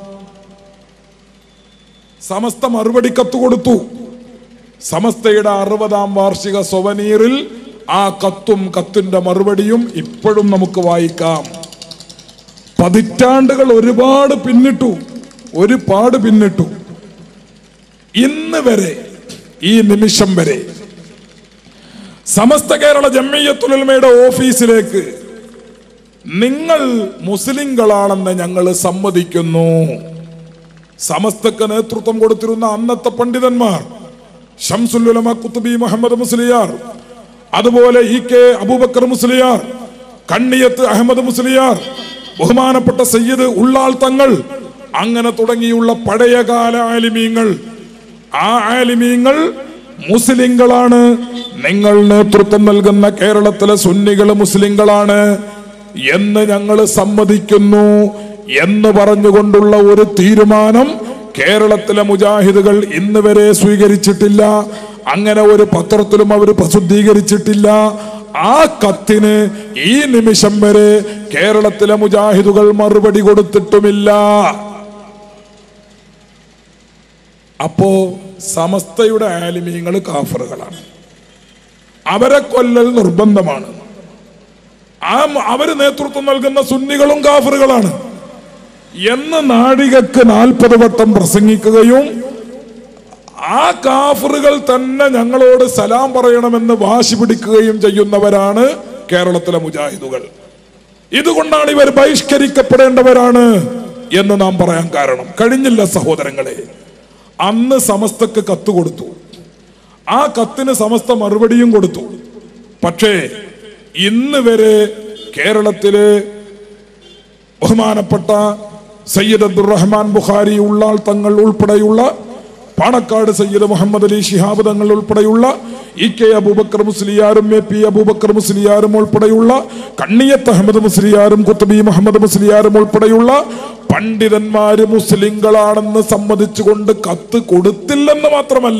സമസ്ത മറുപടി കത്ത് കൊടുത്തു സമസ്തയുടെ അറുപതാം വാർഷിക സൊവനീറിൽ ആ കത്തും കത്തിന്റെ മറുപടിയും ഇപ്പോഴും നമുക്ക് വായിക്കാം പതിറ്റാണ്ടുകൾ ഒരുപാട് പിന്നിട്ടു ഒരുപാട് പിന്നിട്ടു ഇന്ന് വരെ ഈ നിമിഷം വരെ സമസ്ത കേരള ജമ്മിയത്തുലമയുടെ ഓഫീസിലേക്ക് നിങ്ങൾ മുസ്ലിങ്ങളാണെന്ന് ഞങ്ങൾ സമ്മതിക്കുന്നു സമസ്തക്ക് നേതൃത്വം കൊടുത്തിരുന്ന അന്നത്തെ പണ്ഡിതന്മാർ ഷംസുല്ലുലമ കുത്തുബി മുഹമ്മദ് മുസ്ലിയാർ അതുപോലെ ഇ കെ അബൂബക്കർ മുസ്ലിയാർ കണ്ണിയത്ത് അഹമ്മദ് മുസ്ലിയാർ ബഹുമാനപ്പെട്ട സയ്യിദ് ഉള്ളാൾ തങ്ങൾ അങ്ങനെ തുടങ്ങിയുള്ള പഴയകാല ആലിമീങ്ങൾ ആ ആലിമീങ്ങൾ മുസ്ലിങ്ങളാണ് നിങ്ങൾ നേതൃത്വം നൽകുന്ന കേരളത്തിലെ സുന്നികൾ മുസ്ലിങ്ങളാണ് എന്ന് ഞങ്ങൾ സമ്മതിക്കുന്നു എന്ന് പറഞ്ഞുകൊണ്ടുള്ള ഒരു തീരുമാനം കേരളത്തിലെ മുജാഹിദുകൾ ഇന്ന് വരെ സ്വീകരിച്ചിട്ടില്ല അങ്ങനെ ഒരു പത്രത്തിലും അവർ പ്രസിദ്ധീകരിച്ചിട്ടില്ല ആ കത്തിന് ഈ നിമിഷം വരെ കേരളത്തിലെ മുജാഹിദുകൾ മറുപടി കൊടുത്തിട്ടുമില്ല അപ്പോ സമസ്തയുടെ ആലിമീങ്ങൾ കാഫറുകളാണ് അവരെ കൊല്ലൽ നിർബന്ധമാണ് ആ അവര് നേതൃത്വം നൽകുന്ന സുന്നികളും കാഫറുകളാണ് എന്ന് നാഴികക്ക് നാൽപ്പത് വട്ടം പ്രസംഗിക്കുകയും ആ കാഫറുകൾ തന്നെ ഞങ്ങളോട് സലാം പറയണമെന്ന് വാശി പിടിക്കുകയും ചെയ്യുന്നവരാണ് കേരളത്തിലെ മുജാഹിദുകൾ ഇതുകൊണ്ടാണ് ഇവർ ബഹിഷ്കരിക്കപ്പെടേണ്ടവരാണ് എന്ന് നാം പറയാൻ കാരണം കഴിഞ്ഞില്ല സഹോദരങ്ങളെ അന്ന് സമസ്തക്ക് കത്ത് കൊടുത്തു ആ കത്തിന് സമസ്ത മറുപടിയും കൊടുത്തു പക്ഷേ ഇന്ന് വരെ കേരളത്തിലെ ബഹുമാനപ്പെട്ട സയ്യിദ് അബ്ദുറഹ്മാൻ ബുഖാരി ഉള്ളാൾ തങ്ങൾ ഉൾപ്പെടെയുള്ള പാണക്കാട് സയ്യിദ് മുഹമ്മദ് അലി ശിഹാബ് തങ്ങൾ ഉൾപ്പെടെയുള്ള ഇ കെ അബൂബക്കർ മുസ്ലിയാരും എ പി അബൂബക്കർ മുസ്ലിയാരും ഉൾപ്പെടെയുള്ള കണ്ണിയത്ത് അഹമ്മദ് മുസ്ലിയാരും കുത്തുബി മുഹമ്മദ് മുസ്ലിയാരും ഉൾപ്പെടെയുള്ള പണ്ഡിതന്മാര് മുസ്ലിങ്ങളാണെന്ന് സമ്മതിച്ചുകൊണ്ട് കത്ത് കൊടുത്തില്ലെന്ന് മാത്രമല്ല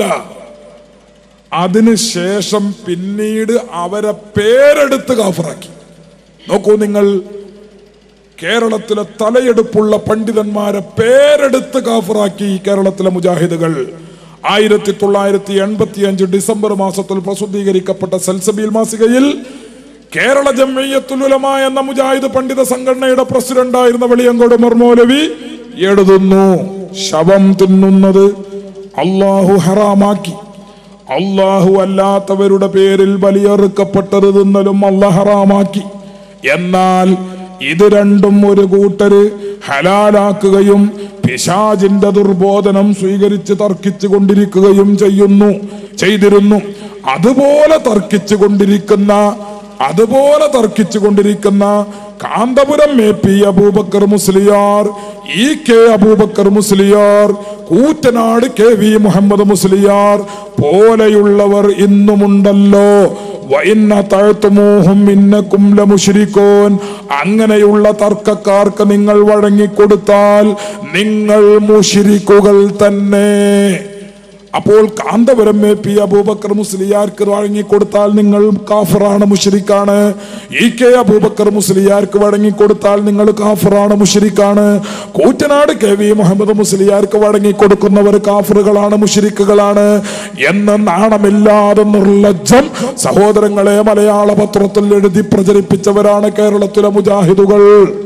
അതിനുശേഷം പിന്നീട് അവരെ പേരെടുത്ത് കാഫറാക്കി നോക്കൂ നിങ്ങൾ കേരളത്തിലെ തലയെടുപ്പുള്ള പണ്ഡിതന്മാരെ പേരെടുത്ത് കാഫറാക്കി കേരളത്തിലെ മുജാഹിദുകൾ ആയിരത്തി തൊള്ളായിരത്തി എൺപത്തി അഞ്ച് ഡിസംബർ മാസത്തിൽ പ്രസിദ്ധീകരിക്കപ്പെട്ട സൽസബീൽ മാസികയിൽ കേരള ജമ്മയ്യത്തുലുലമ എന്ന മുജാഹിദ് പണ്ഡിത സംഘടനയുടെ പ്രസിഡന്റായിരുന്ന വെളിയങ്കോട് മർമോലവി എഴുതുന്നു ശവം തിന്നുന്നത് അള്ളാഹു ഹറാമാക്കി അള്ളാഹു അല്ലാത്തവരുടെ പേരിൽ ബലിയറുക്കപ്പെട്ടത് തിന്നലും അല്ല ഹറാമാക്കി എന്നാൽ ഇത് രണ്ടും ഒരു കൂട്ടര് ഹലാലാക്കുകയും പിശാജിന്റെ ദുർബോധനം സ്വീകരിച്ച് തർക്കിച്ചു കൊണ്ടിരിക്കുകയും ചെയ്യുന്നു ചെയ്തിരുന്നു അതുപോലെ തർക്കിച്ചു കൊണ്ടിരിക്കുന്ന അതുപോലെ തർക്കിച്ചു കൊണ്ടിരിക്കുന്ന Kanthapuram A P Abubakar Musliyar E K Abubakar Musliyar Koottanad K V Muhammad Musliyar പോലെയുള്ളവർ ഇന്നുമുണ്ടല്ലോ വഇന്ന തഅ്തുമൂഹും ഇന്നകും ലമുശ്രികൂൻ അങ്ങനെയുള്ള തർക്കക്കാർക്ക് നിങ്ങൾ വഴങ്ങിക്കൊടുത്താൽ നിങ്ങൾ മുഷിരിക്കുകൾ തന്നെ അപ്പോൾ കാന്തപുരം എ പി അബൂബക്കർ മുസ്ലിയാർക്ക് വഴങ്ങിക്കൊടുത്താൽ നിങ്ങൾ കാഫറാണ് മുഷരിക്കാണ് ഇ കെ അബൂബക്കർ മുസ്ലിയാർക്ക് വഴങ്ങിക്കൊടുത്താൽ നിങ്ങൾ കാഫറാണ് മുഷരിക്കാണ് കൂറ്റനാട് കെ വി മുഹമ്മദ് മുസ്ലിയാർക്ക് വഴങ്ങിക്കൊടുക്കുന്നവർ കാഫറുകളാണ് മുഷരിക്കുകളാണ് എന്ന് നാണമില്ലാതെ നിർലജ്ജം സഹോദരങ്ങളെ മലയാള പത്രത്തിൽ എഴുതി പ്രചരിപ്പിച്ചവരാണ് കേരളത്തിലെ മുജാഹിദുകൾ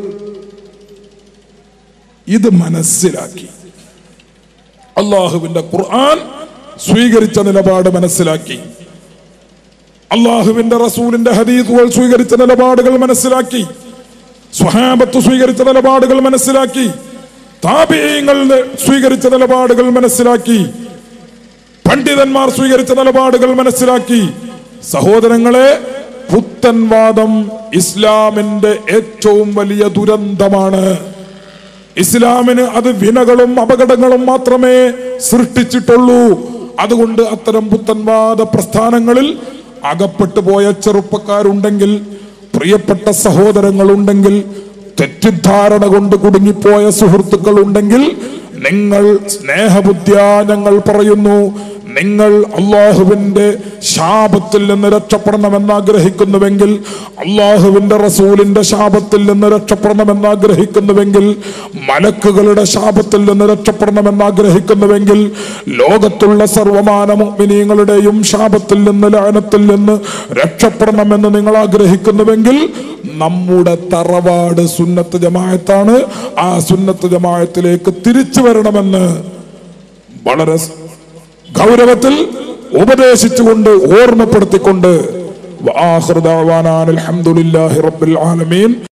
ഇത് മനസ്സിലാക്കി അള്ളാഹുവിന്റെ ഖുർആൻ സ്വീകരിച്ച നിലപാട് മനസ്സിലാക്കി അള്ളാഹുവിന്റെ റസൂലിന്റെ ഹദീസുകൾ സ്വീകരിച്ച നിലപാടുകൾ മനസ്സിലാക്കി സ്വഹാബത്ത് സ്വീകരിച്ച നിലപാടുകൾ മനസ്സിലാക്കി താപീയങ്ങൾ സ്വീകരിച്ച നിലപാടുകൾ മനസ്സിലാക്കി പണ്ഡിതന്മാർ സ്വീകരിച്ച നിലപാടുകൾ മനസ്സിലാക്കി സഹോദരങ്ങളെ പുത്തൻവാദം ഇസ്ലാമിന്റെ ഏറ്റവും വലിയ ദുരന്തമാണ് ഇസ്ലാമിന് അത് വിനകളും അപകടങ്ങളും മാത്രമേ സൃഷ്ടിച്ചിട്ടുള്ളൂ അതുകൊണ്ട് അത്തരം പുത്തൻവാദ പ്രസ്ഥാനങ്ങളിൽ അകപ്പെട്ടു പോയ ചെറുപ്പക്കാരുണ്ടെങ്കിൽ പ്രിയപ്പെട്ട സഹോദരങ്ങളുണ്ടെങ്കിൽ തെറ്റിദ്ധാരണ കൊണ്ട് കുടുങ്ങിപ്പോയ സുഹൃത്തുക്കൾ ഉണ്ടെങ്കിൽ നിങ്ങൾ സ്നേഹബുദ്ധ്യ ഞങ്ങൾ പറയുന്നു നിങ്ങൾ അള്ളാഹുവിന്റെ ശാപത്തിൽ നിന്ന് രക്ഷപ്പെടണമെന്ന് ആഗ്രഹിക്കുന്നുവെങ്കിൽ അള്ളാഹുവിന്റെ റസൂലിന്റെ ശാപത്തിൽ നിന്ന് രക്ഷപ്പെടണമെന്ന് ആഗ്രഹിക്കുന്നുവെങ്കിൽ മലക്കുകളുടെ ശാപത്തിൽ നിന്ന് രക്ഷപ്പെടണമെന്ന് ആഗ്രഹിക്കുന്നുവെങ്കിൽ ലോകത്തുള്ള സർവമാന മുഅ്മിനീങ്ങളുടെയും ശാപത്തിൽ നിന്ന് ലാനത്തിൽ നിന്ന് രക്ഷപ്പെടണമെന്ന് നിങ്ങൾ ആഗ്രഹിക്കുന്നുവെങ്കിൽ നമ്മുടെ തറവാട് സുന്നത്ത് ജമായത്താണ് ആ സുന്നത്ത് ജമായത്തിലേക്ക് തിരിച്ചു വരണമെന്ന് വളരെ ഗൗരവത്തിൽ ഉപദേശിച്ചുകൊണ്ട് ഓർമ്മപ്പെടുത്തിക്കൊണ്ട് വആഖിറു ദഅവാനാ അൽഹംദുലില്ലാഹി റബ്ബിൽ ആലമീൻ